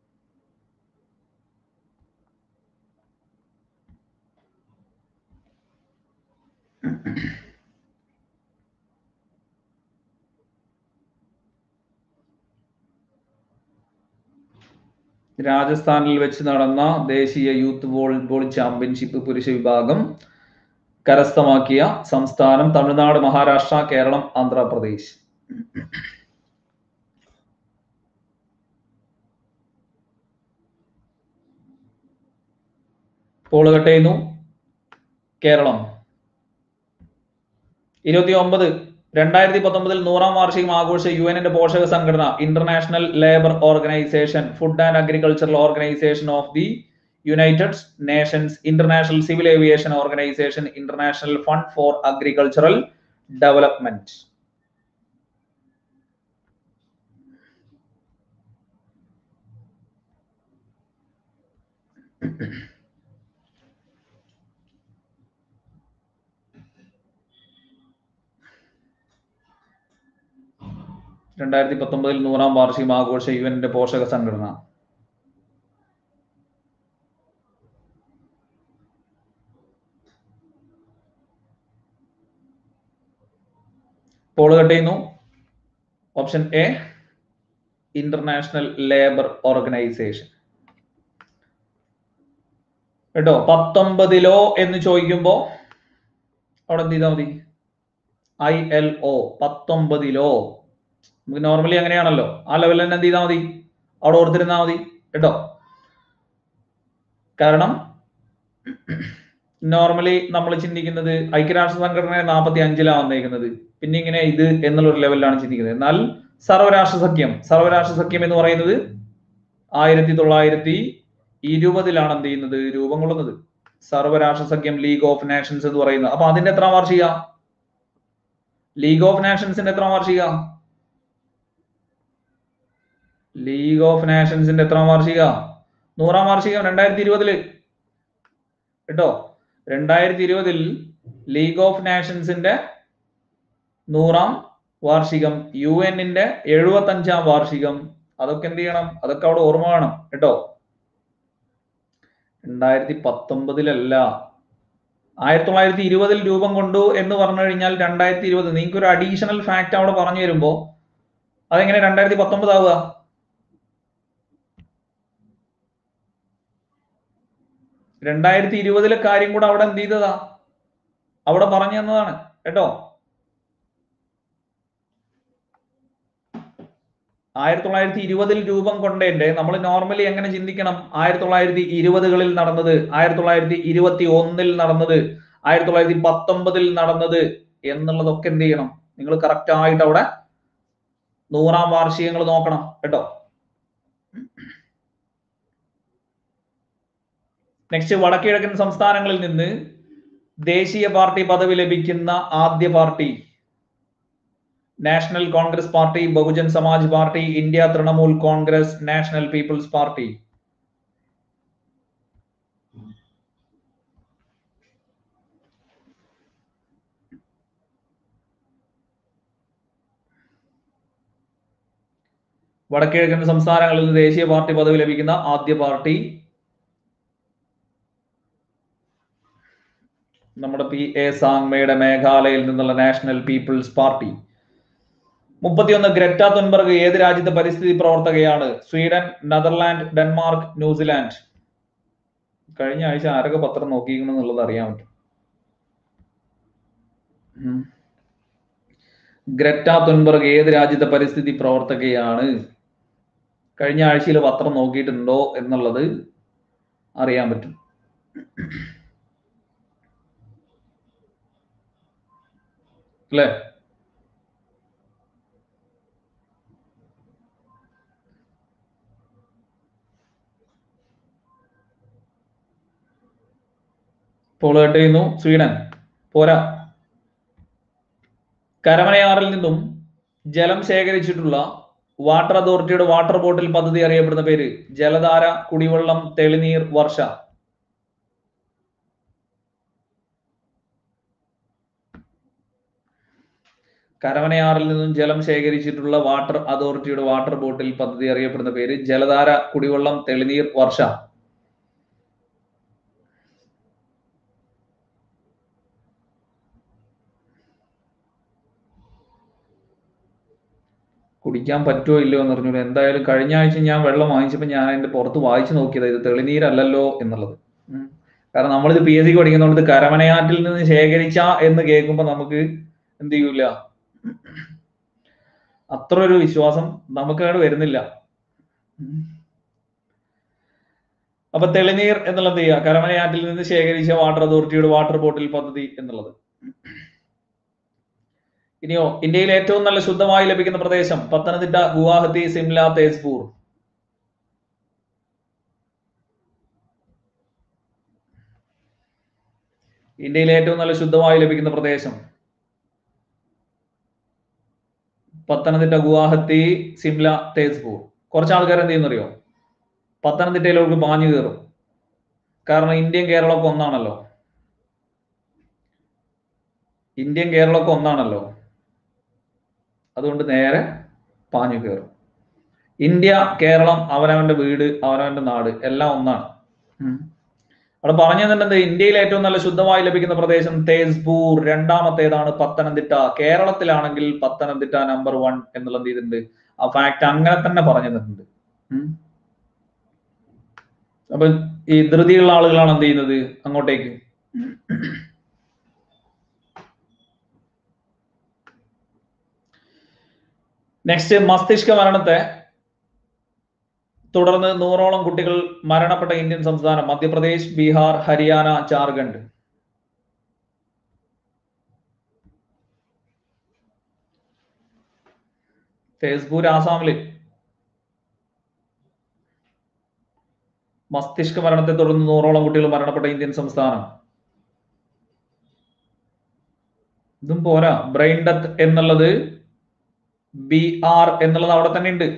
രാജസ്ഥാനിൽ വെച്ച് നടന്ന ദേശീയ യൂത്ത് വോളിബോൾ ചാമ്പ്യൻഷിപ്പ് പുരുഷ വിഭാഗം കരസ്ഥമാക്കിയ സംസ്ഥാനം തമിഴ്നാട് മഹാരാഷ്ട്ര കേരളം ആന്ധ്രാപ്രദേശ് പോള് കട്ട് ചെയ്യുന്നു കേരളം ഇരുപത്തി ഒമ്പത് രണ്ടായിരത്തി പത്തൊമ്പതിൽ നൂറാം വാർഷികം ആഘോഷ യു എന്നിന്റെ പോഷക സംഘടന international labour organisation food and agricultural organisation of the United Nations international civil aviation organisation international fund for agricultural development രണ്ടായിരത്തി പത്തൊമ്പതിൽ നൂറാം വാർഷികം ആഘോഷ യു എന്നിന്റെ പോഷക സംഘടന പോള് കട്ട് ചെയ്യുന്നു option A international labour organisation കേട്ടോ പത്തൊമ്പതിലോ എന്ന് ചോദിക്കുമ്പോ അവിടെ എന്ത് ചെയ്താൽ മതി ഐ എൽ ഒ പത്തൊമ്പതിലോ നമുക്ക് നോർമലി അങ്ങനെയാണല്ലോ ആ ലെവലിൽ തന്നെ എന്ത് ചെയ്താൽ മതി അവിടെ ഓർത്തിരുന്നാൽ മതി കേട്ടോ കാരണം നോർമലി നമ്മൾ ചിന്തിക്കുന്നത് ഐക്യരാഷ്ട്ര സംഘടന നാൽപ്പത്തി അഞ്ചിലാണ് വന്നേക്കുന്നത് പിന്നെ ഇങ്ങനെ ഇത് എന്നുള്ള ഒരു ലെവലിലാണ് ചിന്തിക്കുന്നത് എന്നാൽ സർവരാഷ്ട്ര സഖ്യം സർവരാഷ്ട്ര സഖ്യം എന്ന് പറയുന്നത് ആയിരത്തി തൊള്ളായിരത്തി ഇരുപതിലാണ് എന്ത് ചെയ്യുന്നത് രൂപം കൊള്ളുന്നത് സർവരാഷ്ട്ര സഖ്യം ലീഗ് ഓഫ് നാഷൻസ് എന്ന് പറയുന്നത് അപ്പൊ അതിന്റെ എത്ര വാർഷിക ലീഗ് ഓഫ് നാഷൻസിന്റെ എത്ര വാർഷിക ലീഗ് ഓഫ് നാഷൻസിന്റെ എത്രാം വാർഷിക നൂറാം വാർഷികം രണ്ടായിരത്തി ഇരുപതില് കേട്ടോ രണ്ടായിരത്തി ഇരുപതിൽ ലീഗ് ഓഫ് നാഷൻസിന്റെ നൂറാം വാർഷികം യു എന്നിന്റെ എഴുപത്തി അഞ്ചാം വാർഷികം അതൊക്കെ എന്ത് ചെയ്യണം അതൊക്കെ അവിടെ ഓർമ്മ വേണം കേട്ടോ രണ്ടായിരത്തി പത്തൊമ്പതിലല്ല ആയിരത്തി തൊള്ളായിരത്തി ഇരുപതിൽ രൂപം കൊണ്ടു എന്ന് പറഞ്ഞു കഴിഞ്ഞാൽ രണ്ടായിരത്തി ഇരുപത് നിങ്ങൾക്ക് ഒരു അഡീഷണൽ ഫാക്ട് അവിടെ പറഞ്ഞു വരുമ്പോ അതെങ്ങനെ രണ്ടായിരത്തി പത്തൊമ്പത് ആവുക രണ്ടായിരത്തി ഇരുപതിലെ കാര്യം കൂടെ അവിടെ എന്ത് ചെയ്തതാ അവിടെ പറഞ്ഞു തന്നതാണ് കേട്ടോ ആയിരത്തി തൊള്ളായിരത്തി ഇരുപതിൽ രൂപം കൊണ്ടേന്റെ നമ്മൾ നോർമലി എങ്ങനെ ചിന്തിക്കണം ആയിരത്തി തൊള്ളായിരത്തി ഇരുപതുകളിൽ നടന്നത് ആയിരത്തി തൊള്ളായിരത്തി ഇരുപത്തി ഒന്നിൽ നടന്നത് ആയിരത്തി തൊള്ളായിരത്തി പത്തൊമ്പതിൽ നടന്നത് എന്നുള്ളതൊക്കെ എന്ത് ചെയ്യണം നിങ്ങൾ കറക്റ്റ് ആയിട്ട് അവിടെ നൂറാം വാർഷികങ്ങൾ നോക്കണം കേട്ടോ നെക്സ്റ്റ് വടക്കിഴക്കൻ സംസ്ഥാനങ്ങളിൽ നിന്ന് ദേശീയ പാർട്ടി പദവി ലഭിക്കുന്ന ആദ്യ party national Congress party Bahujan Samaj party India Trinamool Congress national people's party വടക്കിഴക്കൻ സംസ്ഥാനങ്ങളിൽ നിന്ന് ദേശീയ പാർട്ടി പദവി ലഭിക്കുന്ന ആദ്യ പാർട്ടി നമ്മുടെ പി എ സാങ്മയുടെ മേഘാലയയിൽ നിന്നുള്ള നാഷണൽ പീപ്പിൾസ് പാർട്ടി മുപ്പത്തിയൊന്ന് ഗ്രറ്റ തുൻബർഗ് ഏത് രാജ്യത്തെ പരിസ്ഥിതി പ്രവർത്തകയാണ് സ്വീഡൻ നെതർലാൻഡ് ഡെൻമാർക്ക് ന്യൂസിലാൻഡ് കഴിഞ്ഞ ആഴ്ച ആരൊക്കെ പത്രം നോക്കിയിരിക്കണം എന്നുള്ളത് അറിയാൻ പറ്റും ഉം. ഗ്രറ്റ തുൻബർഗ് ഏത് രാജ്യത്തെ പരിസ്ഥിതി പ്രവർത്തകയാണ് കഴിഞ്ഞ ആഴ്ചയിൽ പത്രം നോക്കിയിട്ടുണ്ടോ എന്നുള്ളത് അറിയാൻ പറ്റും അല്ലേ ഇപ്പോൾ കേട്ട് ചെയ്യുന്നു സ്വീഡൻ പോരാ കരമനയാറിൽ നിന്നും ജലം ശേഖരിച്ചിട്ടുള്ള വാട്ടർ അതോറിറ്റിയുടെ വാട്ടർ ബോട്ടിൽ പദ്ധതി അറിയപ്പെടുന്ന പേര് ജലധാര കുടിവെള്ളം തെളിനീർ വർഷ കരമനയാറിൽ നിന്നും ജലം ശേഖരിച്ചിട്ടുള്ള വാട്ടർ അതോറിറ്റിയുടെ വാട്ടർ ബോട്ടിൽ പദ്ധതി അറിയപ്പെടുന്ന പേര് ജലധാര കുടിവെള്ളം തെളിനീർ വർഷ കുടിക്കാൻ പറ്റുമോ ഇല്ലയോ എന്ന് അറിഞ്ഞൂടെ എന്തായാലും കഴിഞ്ഞ ആഴ്ച ഞാൻ വെള്ളം വാങ്ങിച്ചപ്പോൾ ഞാൻ അതിന്റെ പുറത്ത് വായിച്ചു നോക്കിയത് ഇത് തെളിനീരല്ലല്ലോ എന്നുള്ളത് ഉം. കാരണം നമ്മളിത് പി എസ് സിക്ക് പഠിക്കുന്നതുകൊണ്ട് ഇത് കരമനയാറ്റിൽ നിന്ന് ശേഖരിച്ച എന്ന് കേൾക്കുമ്പോൾ നമുക്ക് എന്ത് ചെയ്യൂല അത്ര ഒരു വിശ്വാസം നമുക്ക് അങ്ങോട്ട് വരുന്നില്ല ഉം. അപ്പൊ തെളിനീർ എന്നുള്ളത് എന്ത് ചെയ്യുക കരമനയാറ്റിൽ നിന്ന് ശേഖരിച്ച വാട്ടർ അതോറിറ്റിയുടെ വാട്ടർ ബോട്ടിൽ പദ്ധതി എന്നുള്ളത് ഇനിയോ ഇന്ത്യയിൽ ഏറ്റവും നല്ല ശുദ്ധമായി ലഭിക്കുന്ന പ്രദേശം പത്തനംതിട്ട ഗുവാഹത്തി സിംല തേസ്പൂർ ഇന്ത്യയിൽ ഏറ്റവും നല്ല ശുദ്ധമായി ലഭിക്കുന്ന പ്രദേശം പത്തനംതിട്ട ഗുവാഹത്തി സിംല തേസ്പൂർ കുറച്ച് ആൾക്കാർ എന്ത് ചെയ്യുന്നറിയോ പത്തനംതിട്ടയിലോട്ട് പാഞ്ഞു കയറും കാരണം ഇന്ത്യയും കേരളമൊക്കെ ഒന്നാണല്ലോ ഇന്ത്യയും കേരളമൊക്കെ ഒന്നാണല്ലോ അതുകൊണ്ട് നേരെ പാഞ്ഞു കയറും ഇന്ത്യ കേരളം അവനവന്റെ വീട് അവനവന്റെ നാട് എല്ലാം ഒന്നാണ് ഉം. അവിടെ പറഞ്ഞു തന്നിട്ടുണ്ട് ഇന്ത്യയിൽ ഏറ്റവും നല്ല ശുദ്ധമായി ലഭിക്കുന്ന പ്രദേശം തേസ്പൂർ രണ്ടാമത്തേതാണ് പത്തനംതിട്ട കേരളത്തിലാണെങ്കിൽ പത്തനംതിട്ട നമ്പർ വൺ എന്നുള്ള എന്ത് ചെയ്തിട്ടുണ്ട് ആ ഫാക്ട് അങ്ങനെ തന്നെ പറഞ്ഞു തന്നിട്ടുണ്ട് ഉം. അപ്പൊ ഈ ധൃതിയുള്ള ആളുകളാണ് എന്ത് ചെയ്യുന്നത് അങ്ങോട്ടേക്ക് നെക്സ്റ്റ് മസ്തിഷ്ക മരണത്തെ തുടർന്ന് നൂറോളം കുട്ടികൾ മരണപ്പെട്ട ഇന്ത്യൻ സംസ്ഥാനം മധ്യപ്രദേശ് ബീഹാർ ഹരിയാന ജാർഖണ്ഡ് തേസ്പൂർ ആസാമില് മസ്തിഷ്ക മരണത്തെ തുടർന്ന് നൂറോളം കുട്ടികൾ മരണപ്പെട്ട ഇന്ത്യൻ സംസ്ഥാനം ഇതും പോരാ ബ്രെയിൻ ഡെത്ത് എന്നുള്ളത് ബി ആർ എന്നുള്ളത് അവിടെ തന്നെ ഉണ്ട്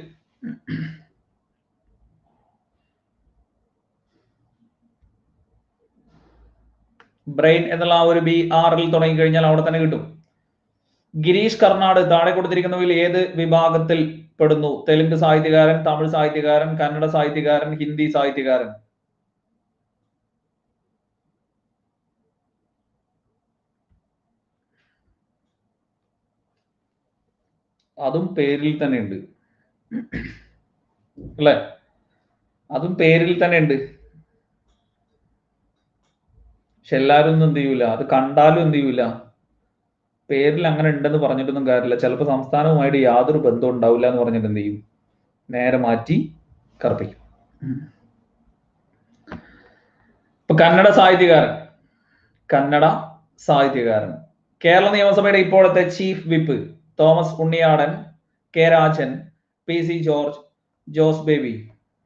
ബ്രെയിൻ എന്നുള്ള ആ ഒരു ബി ആറിൽ തുടങ്ങി കഴിഞ്ഞാൽ അവിടെ തന്നെ കിട്ടും ഗിരീഷ് കർണാട് താഴെ കൊടുത്തിരിക്കുന്നവയിൽ ഏത് വിഭാഗത്തിൽ പെടുന്നു തെലുങ്ക് സാഹിത്യകാരൻ തമിഴ് സാഹിത്യകാരൻ കന്നഡ സാഹിത്യകാരൻ ഹിന്ദി സാഹിത്യകാരൻ അതും പേരിൽ തന്നെ ഉണ്ട് അല്ലെ അതും പേരിൽ തന്നെ ഉണ്ട് പക്ഷെ എല്ലാവരും ഒന്നും എന്ത് ചെയ്യൂല അത് കണ്ടാലും എന്ത് ചെയ്യൂല പേരിൽ അങ്ങനെ ഉണ്ടെന്ന് പറഞ്ഞിട്ടൊന്നും കാര്യമില്ല ചിലപ്പോൾ സംസ്ഥാനവുമായിട്ട് യാതൊരു ബന്ധവും ഉണ്ടാവില്ല എന്ന് പറഞ്ഞിട്ട് എന്ത് ചെയ്യും നേരെ മാറ്റി കറുപ്പിക്കും ഇപ്പൊ കന്നഡ സാഹിത്യകാരൻ കന്നഡ സാഹിത്യകാരൻ കേരള നിയമസഭയുടെ ഇപ്പോഴത്തെ chief whip Thomas Unniyadan K Rajan P C George Jose Baby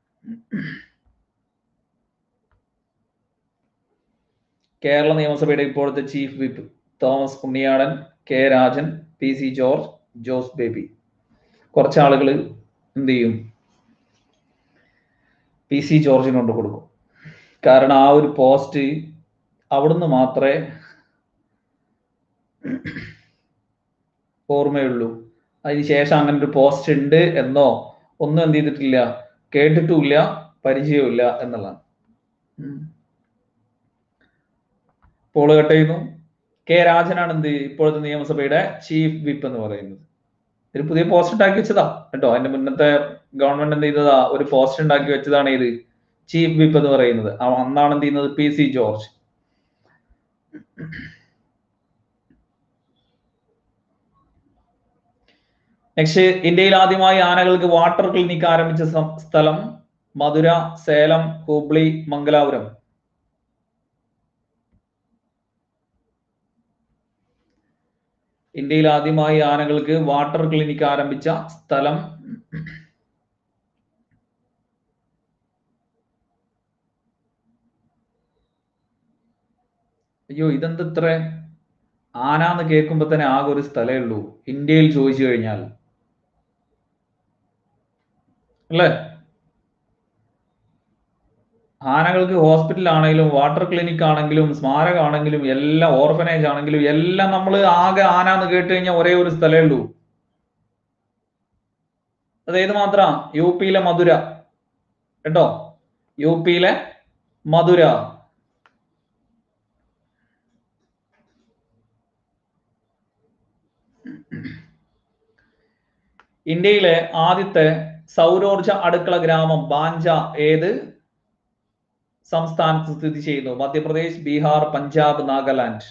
Kerala നിയമസഭയുടെ ഇപ്പോഴത്തെ chief whip Thomas Unniyadan K Rajan P C George Jose Baby കുറച്ച് ആളുകൾ എന്ത് ചെയ്യും പി സി ജോർജിന് കൊണ്ട് കൊടുക്കും കാരണം ആ ഒരു പോസ്റ്റ് അവിടുന്ന് മാത്രമേ ഓർമ്മയുള്ളൂ അതിനുശേഷം അങ്ങനെ ഒരു പോസ്റ്റ് ഉണ്ട് എന്നോ ഒന്നും എന്ത് ചെയ്തിട്ടില്ല കേട്ടിട്ടുമില്ല പരിചയമില്ല എന്നുള്ളതാണ് പോള് കട്ട് ചെയ്യുന്നു കെ രാജനാണ് എന്ത് ഇപ്പോഴത്തെ നിയമസഭയുടെ ചീഫ് വിപ്പ് എന്ന് പറയുന്നത് ഒരു പുതിയ പോസ്റ്റ് ഉണ്ടാക്കി വെച്ചതാ കേട്ടോ അതിന്റെ മുന്നത്തെ ഗവൺമെന്റ് എന്ത് ചെയ്തതാ ഒരു പോസ്റ്റ് ഉണ്ടാക്കി വെച്ചതാണ് ഇത് ചീഫ് വിപ്പ് എന്ന് പറയുന്നത് അന്നാണ് എന്ത് ചെയ്യുന്നത് പി സി ജോർജ് നെക്സ്റ്റ് ഇന്ത്യയിൽ ആദ്യമായി ആനകൾക്ക് വാട്ടർ ക്ലിനിക് ആരംഭിച്ച സ്ഥലം മധുര സേലം ഹൂബ്ലി മംഗലാപുരം ഇന്ത്യയിൽ ആദ്യമായി ആനകൾക്ക് വാട്ടർ ക്ലിനിക് ആരംഭിച്ച സ്ഥലം അയ്യോ ഇതെന്ത് ഇത്ര ആന എന്ന് കേൾക്കുമ്പോ തന്നെ ആകെ ഒരു സ്ഥലമേ ഉള്ളൂ ഇന്ത്യയിൽ ചോദിച്ചു കഴിഞ്ഞാൽ അല്ലേ ആനകൾക്ക് ഹോസ്പിറ്റൽ ആണെങ്കിലും വാട്ടർ ക്ലിനിക് ആണെങ്കിലും സ്മാരകം ആണെങ്കിലും എല്ലാം ഓർഫനേജ് ആണെങ്കിലും എല്ലാം നമ്മൾ ആകെ ആന എന്ന് കേട്ട് കഴിഞ്ഞാൽ ഒരേ ഒരു സ്ഥലമേ ഉള്ളൂ അത് ഏത് മാത്ര യു പിയിലെ മധുര കേട്ടോ യു പിയിലെ മധുര ഇന്ത്യയിലെ ആദ്യത്തെ സൗരോർജ അടുക്കള ഗ്രാമം ബാഞ്ച ഏത് സംസ്ഥാനത്ത് സ്ഥിതി ചെയ്യുന്നു മധ്യപ്രദേശ് ബീഹാർ പഞ്ചാബ് നാഗാലാൻഡ്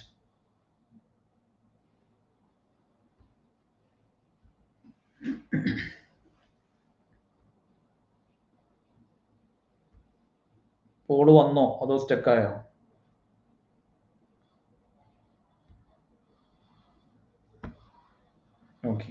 പോള് വന്നോ അതോ സ്റ്റക്കായോ ഓക്കെ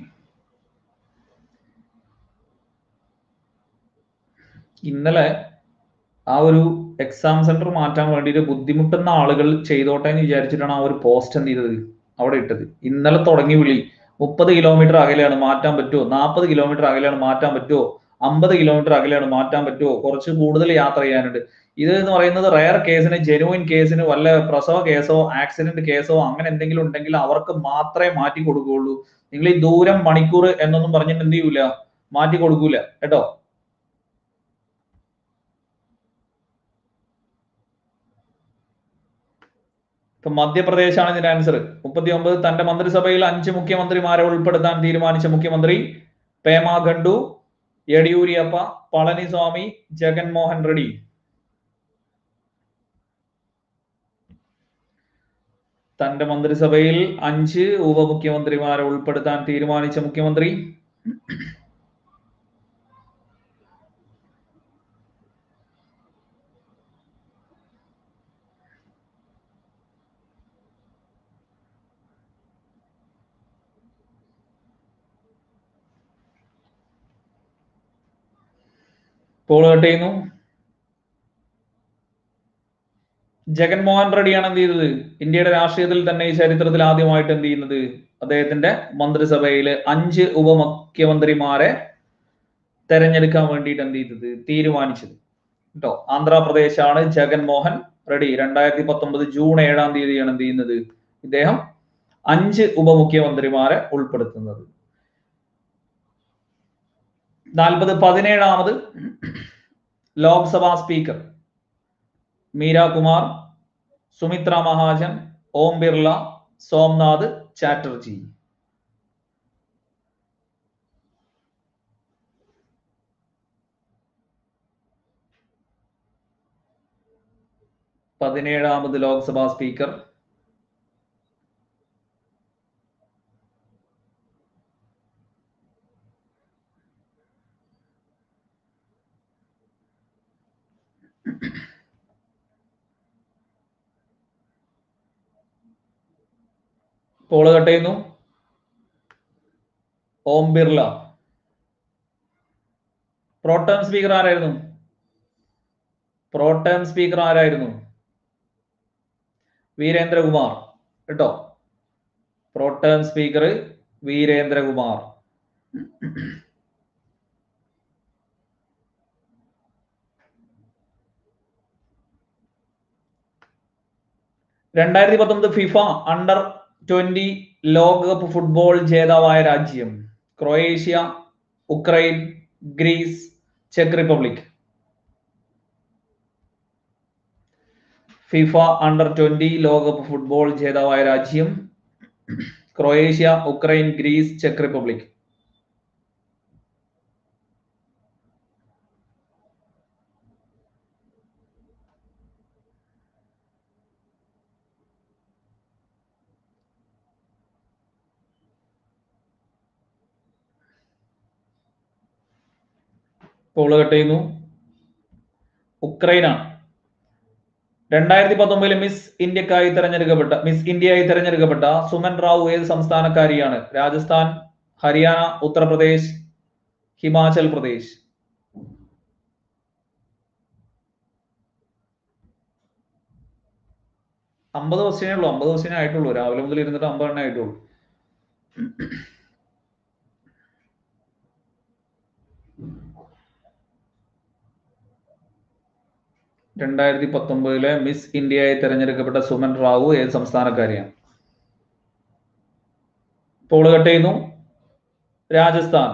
ഇന്നലെ ആ ഒരു എക്സാം സെന്റർ മാറ്റാൻ വേണ്ടിയിട്ട് ബുദ്ധിമുട്ടുന്ന ആളുകൾ ചെയ്തോട്ടെ എന്ന് വിചാരിച്ചിട്ടാണ് ആ ഒരു പോസ്റ്റ് എന്ത് ചെയ്തത് അവിടെ ഇട്ടത് ഇന്നലെ തുടങ്ങി വിളി മുപ്പത് കിലോമീറ്റർ അകലെയാണ് മാറ്റാൻ പറ്റുമോ നാൽപ്പത് കിലോമീറ്റർ അകലെയാണ് മാറ്റാൻ പറ്റുമോ അമ്പത് കിലോമീറ്റർ അകലെയാണ് മാറ്റാൻ പറ്റുമോ കുറച്ച് കൂടുതൽ യാത്ര ചെയ്യാനുണ്ട് ഇത് എന്ന് പറയുന്നത് റയർ കേസിന് ജെനുവിൻ കേസിന് വല്ല പ്രസവ കേസോ ആക്സിഡന്റ് കേസോ അങ്ങനെ എന്തെങ്കിലും ഉണ്ടെങ്കിൽ അവർക്ക് മാത്രമേ മാറ്റി കൊടുക്കുകയുള്ളൂ നിങ്ങൾ ഈ ദൂരം മണിക്കൂർ എന്നൊന്നും പറഞ്ഞിട്ട് എന്ത് ചെയ്യൂല മാറ്റി കൊടുക്കൂല കേട്ടോ ഇപ്പൊ മധ്യപ്രദേശാണ് ഇതിന്റെ ആൻസർ മുപ്പത്തി ഒമ്പത് തന്റെ മന്ത്രിസഭയിൽ അഞ്ച് മുഖ്യമന്ത്രിമാരെ ഉൾപ്പെടുത്താൻ തീരുമാനിച്ച മുഖ്യമന്ത്രി പേമ ഖണ്ഡു യെഡിയൂരിയപ്പ പളനിസ്വാമി ജഗൻമോഹൻ റെഡ്ഡി തന്റെ മന്ത്രിസഭയിൽ അഞ്ച് ഉപമുഖ്യമന്ത്രിമാരെ ഉൾപ്പെടുത്താൻ തീരുമാനിച്ച മുഖ്യമന്ത്രി പോൾ കട്ട് ചെയ്യുന്നു ജഗൻമോഹൻ റെഡ്ഡിയാണ് എന്ത് ചെയ്തത് ഇന്ത്യയുടെ രാഷ്ട്രീയത്തിൽ തന്നെ ഈ ചരിത്രത്തിൽ ആദ്യമായിട്ട് എന്ത് ചെയ്യുന്നത് അദ്ദേഹത്തിന്റെ മന്ത്രിസഭയിൽ അഞ്ച് ഉപമുഖ്യമന്ത്രിമാരെ തെരഞ്ഞെടുക്കാൻ വേണ്ടിയിട്ട് എന്ത് ചെയ്തത് തീരുമാനിച്ചത് കേട്ടോ ആന്ധ്രാപ്രദേശാണ് ജഗൻമോഹൻ റെഡ്ഡി രണ്ടായിരത്തി പത്തൊമ്പത് ജൂൺ ഏഴാം തീയതിയാണ് എന്ത് ചെയ്യുന്നത് ഇദ്ദേഹം അഞ്ച് ഉപമുഖ്യമന്ത്രിമാരെ ഉൾപ്പെടുത്തുന്നത് നാൽപ്പത് പതിനേഴാമത് ലോക്സഭാ സ്പീക്കർ മീര കുമാർ സുമിത്ര മഹാജൻ ഓം ബിർള സോംനാഥ് ചാറ്റർജി പതിനേഴാമത് ലോക്സഭാ സ്പീക്കർ പോള് കട്ട് ചെയ്യുന്നു ഓം ബിർള പ്രോട്ടേം സ്പീക്കർ ആരായിരുന്നു പ്രോട്ടേം സ്പീക്കർ ആരായിരുന്നു വീരേന്ദ്രകുമാർ കേട്ടോ പ്രോട്ടേം സ്പീക്കർ വീരേന്ദ്രകുമാർ രണ്ടായിരത്തി പത്തൊമ്പത് ഫിഫ അണ്ടർ ട്വന്റി ലോകകപ്പ് ഫുട്ബോൾ ജേതാവായ രാജ്യം ക്രൊയേഷ്യ ഉക്രൈൻ ഗ്രീസ് ചെക്ക് റിപ്പബ്ലിക് ഫിഫ അണ്ടർ ട്വന്റി ലോകകപ്പ് ഫുട്ബോൾ ജേതാവായ രാജ്യം ക്രൊയേഷ്യ ഉക്രൈൻ ഗ്രീസ് ചെക്ക് റിപ്പബ്ലിക് കോള് കട്ട് ചെയ്യുന്നു ഉക്രൈനാണ് രണ്ടായിരത്തി പത്തൊമ്പതിൽ മിസ് ഇന്ത്യക്കായി തെരഞ്ഞെടുക്കപ്പെട്ട മിസ് ഇന്ത്യയായി തെരഞ്ഞെടുക്കപ്പെട്ട സുമൻ റാവു ഏത് സംസ്ഥാനക്കാരിയാണ് രാജസ്ഥാൻ ഹരിയാന ഉത്തർപ്രദേശ് ഹിമാചൽ പ്രദേശ് അമ്പത് ക്വസ്റ്റ്യനേ ഉള്ളൂ അമ്പത് ക്വസ്റ്റ്യനേ ആയിട്ടുള്ളൂ രാവിലെ മുതൽ ഇരുന്നിട്ട് അമ്പത് എണ്ണേ ആയിട്ടുള്ളൂ രണ്ടായിരത്തി പത്തൊമ്പതിലെ മിസ് ഇന്ത്യയായി തെരഞ്ഞെടുക്കപ്പെട്ട സുമൻ റാവു ഏത് സംസ്ഥാനക്കാരിയാണ് പോള് കട്ട് ചെയ്യുന്നു രാജസ്ഥാൻ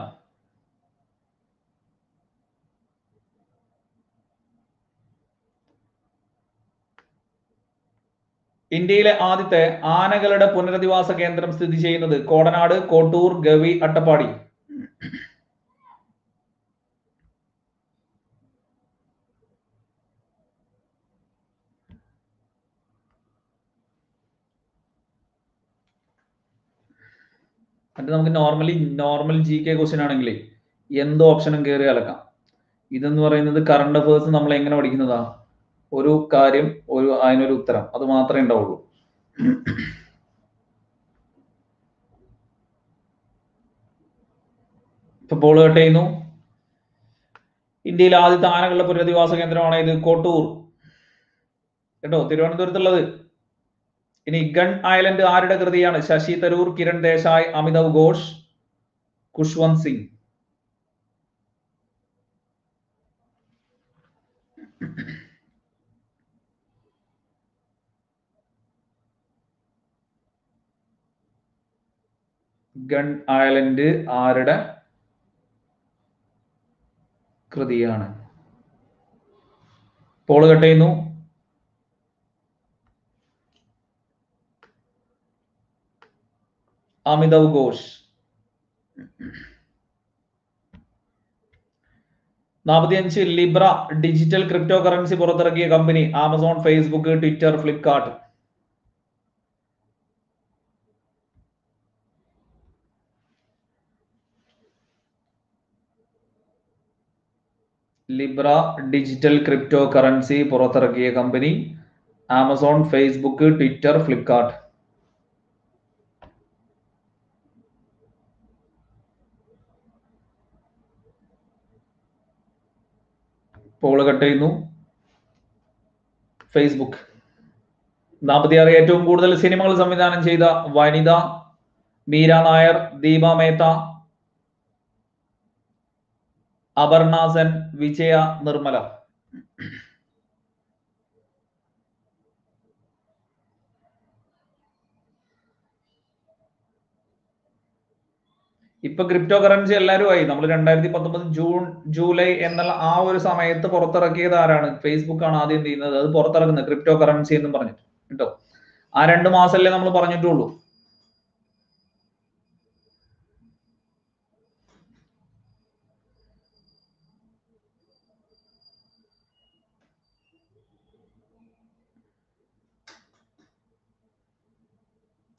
ഇന്ത്യയിലെ ആദ്യത്തെ ആനകളുടെ പുനരധിവാസ കേന്ദ്രം സ്ഥിതി ചെയ്യുന്നത് കോടനാട് കോട്ടൂർ ഗവി അട്ടപ്പാടി മറ്റേ നമുക്ക് normally normal G K question ആണെങ്കിലേ എന്ത് ഓപ്ഷനും കയറി അലക്കാം ഇതെന്ന് പറയുന്നത് കറണ്ട് അഫേഴ്സ് നമ്മൾ എങ്ങനെ പഠിക്കുന്നതാ ഒരു കാര്യം ഒരു അതിനൊരു ഉത്തരം അത് മാത്രമേ ഉണ്ടാവുള്ളൂ ഇപ്പൊ ബോൾ കട്ട് ചെയ്യുന്നു ഇന്ത്യയിലെ ആദ്യത്തെ ആനകളുടെ പുനരധിവാസ കേന്ദ്രമാണ് ഇത് കോട്ടൂർ കേട്ടോ തിരുവനന്തപുരത്തുള്ളത് ഇനി ഗൺ ഐലൻഡ് ആരുടെ കൃതിയാണ് ശശി തരൂർ കിരൺ ദേശായ് അമിതാവ് ഘോഷ് ഖുഷ്വന്ത് സിംഗ് ഗൺ ഐലൻഡ് ആരുടെ കൃതിയാണ് പോള് കട്ട് ചെയ്യുന്നു അമിതാവ് ഘോഷ് നാൽപ്പത്തിയഞ്ച് ലിബ്ര ഡിജിറ്റൽ ക്രിപ്റ്റോ കറൻസി പുറത്തിറക്കിയ company Amazon Facebook Twitter Flipkart Libra digital crypto currency പുറത്തിറക്കിയ company Amazon Facebook Twitter Flipkart poll cut ചെയ്യുന്നു ഫേസ്ബുക്ക് നാൽപ്പത്തിയാറ് ഏറ്റവും കൂടുതൽ സിനിമകൾ സംവിധാനം ചെയ്ത വനിത മീര നായർ ദീപ മേത്ത അപർണ സെൻ വിജയ നിർമ്മല ഇപ്പൊ ക്രിപ്റ്റോ കറൻസി എല്ലാവരും ആയി നമ്മൾ രണ്ടായിരത്തി പത്തൊമ്പത് ജൂൺ ജൂലൈ എന്നുള്ള ആ ഒരു സമയത്ത് പുറത്തിറക്കിയത് ആരാണ് ഫേസ്ബുക്ക് ആണ് ആദ്യം ചെയ്യുന്നത് അത് പുറത്തിറക്കുന്നത് ക്രിപ്റ്റോ കറൻസി എന്നും പറഞ്ഞിട്ട് കേട്ടോ ആ രണ്ട് മാസമല്ലേ നമ്മൾ പറഞ്ഞിട്ടുള്ളൂ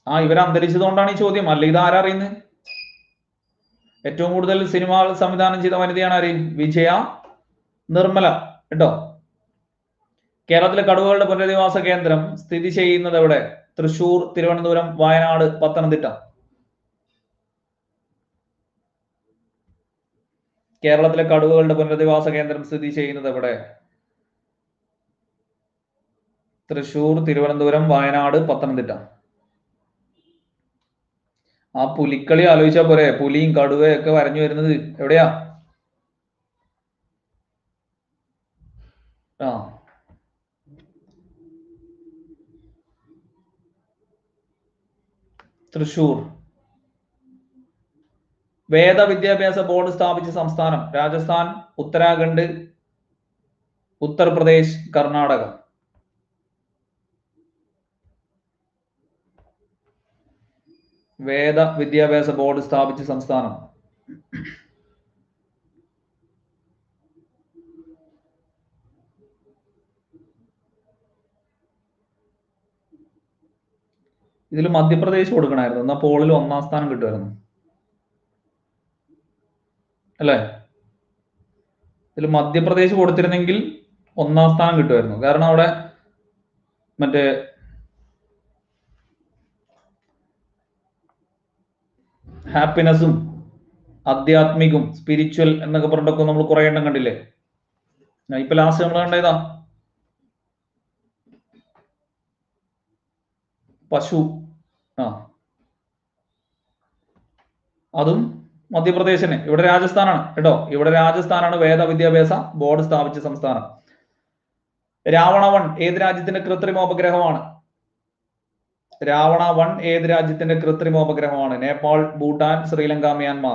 ആ ഇവർ അന്തരിച്ചതുകൊണ്ടാണ് ഈ ചോദ്യം അല്ല ഇത് ആരാ അറിയുന്നത് ഏറ്റവും കൂടുതൽ സിനിമ സംവിധാനം ചെയ്ത വനിതയാണ് ആര് വിജയ നിർമ്മല കേട്ടോ കേരളത്തിലെ കടുവകളുടെ പുനരധിവാസ കേന്ദ്രം സ്ഥിതി ചെയ്യുന്നത് എവിടെ തൃശൂർ തിരുവനന്തപുരം വയനാട് പത്തനംതിട്ട കേരളത്തിലെ കടുവകളുടെ പുനരധിവാസ കേന്ദ്രം സ്ഥിതി ചെയ്യുന്നത് എവിടെ തൃശൂർ തിരുവനന്തപുരം വയനാട് പത്തനംതിട്ട ആ പുലിക്കളി ആലോചിച്ചാ പോരെ പുലിയും കടുവയും ഒക്കെ വരഞ്ഞു വരുന്നത് എവിടെയാ ആ തൃശൂർ വേദ വിദ്യാഭ്യാസ ബോർഡ് സ്ഥാപിച്ച സംസ്ഥാനം രാജസ്ഥാൻ ഉത്തരാഖണ്ഡ് ഉത്തർപ്രദേശ് കർണാടക വേദ വിദ്യാഭ്യാസ ബോർഡ് സ്ഥാപിച്ച സംസ്ഥാനം ഇതിൽ മധ്യപ്രദേശ് കൊടുക്കണമായിരുന്നു എന്നാ പോളിൽ ഒന്നാം സ്ഥാനം കിട്ടുമായിരുന്നു അല്ലേ ഇതിൽ മധ്യപ്രദേശ് കൊടുത്തിരുന്നെങ്കിൽ ഒന്നാം സ്ഥാനം കിട്ടുമായിരുന്നു കാരണം അവിടെ മറ്റേ ഹാപ്പിനെസ്സും ആധ്യാത്മികം സ്പിരിച്വൽ എന്നൊക്കെ പറഞ്ഞിട്ടൊക്കെ നമ്മൾ കുറെ എണ്ണം കണ്ടില്ലേ ഞാൻ ഇപ്പൊ ലാസ്റ്റ് നമ്മൾ കണ്ടേതാ പശു ആ അതും മധ്യപ്രദേശിന് ഇവിടെ രാജസ്ഥാനാണ് കേട്ടോ ഇവിടെ രാജസ്ഥാനാണ് വേദ വിദ്യാഭ്യാസ ബോർഡ് സ്ഥാപിച്ച സംസ്ഥാനം രാവണ വൺ ഏത് രാജ്യത്തിന്റെ കൃത്രിമോപഗ്രഹമാണ് രാവണ വൺ ഏത് രാജ്യത്തിന്റെ കൃത്രിമോപഗ്രഹമാണ് നേപ്പാൾ ഭൂട്ടാൻ ശ്രീലങ്ക മ്യാൻമാർ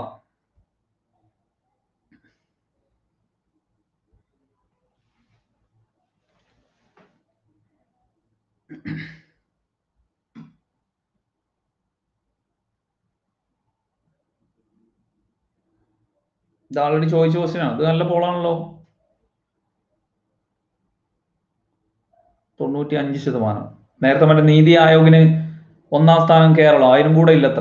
ഇത് ആൾറെഡി ചോദിച്ച ക്വസ്റ്റ്യൻ ആണ് ഇത് നല്ല പോളാണല്ലോ തൊണ്ണൂറ്റി അഞ്ച് ശതമാനം നേരത്തെ മറ്റേ നീതി ആയോഗിന് ഒന്നാം സ്ഥാനം കേരളം അതിനും കൂടെ ഇല്ലത്ര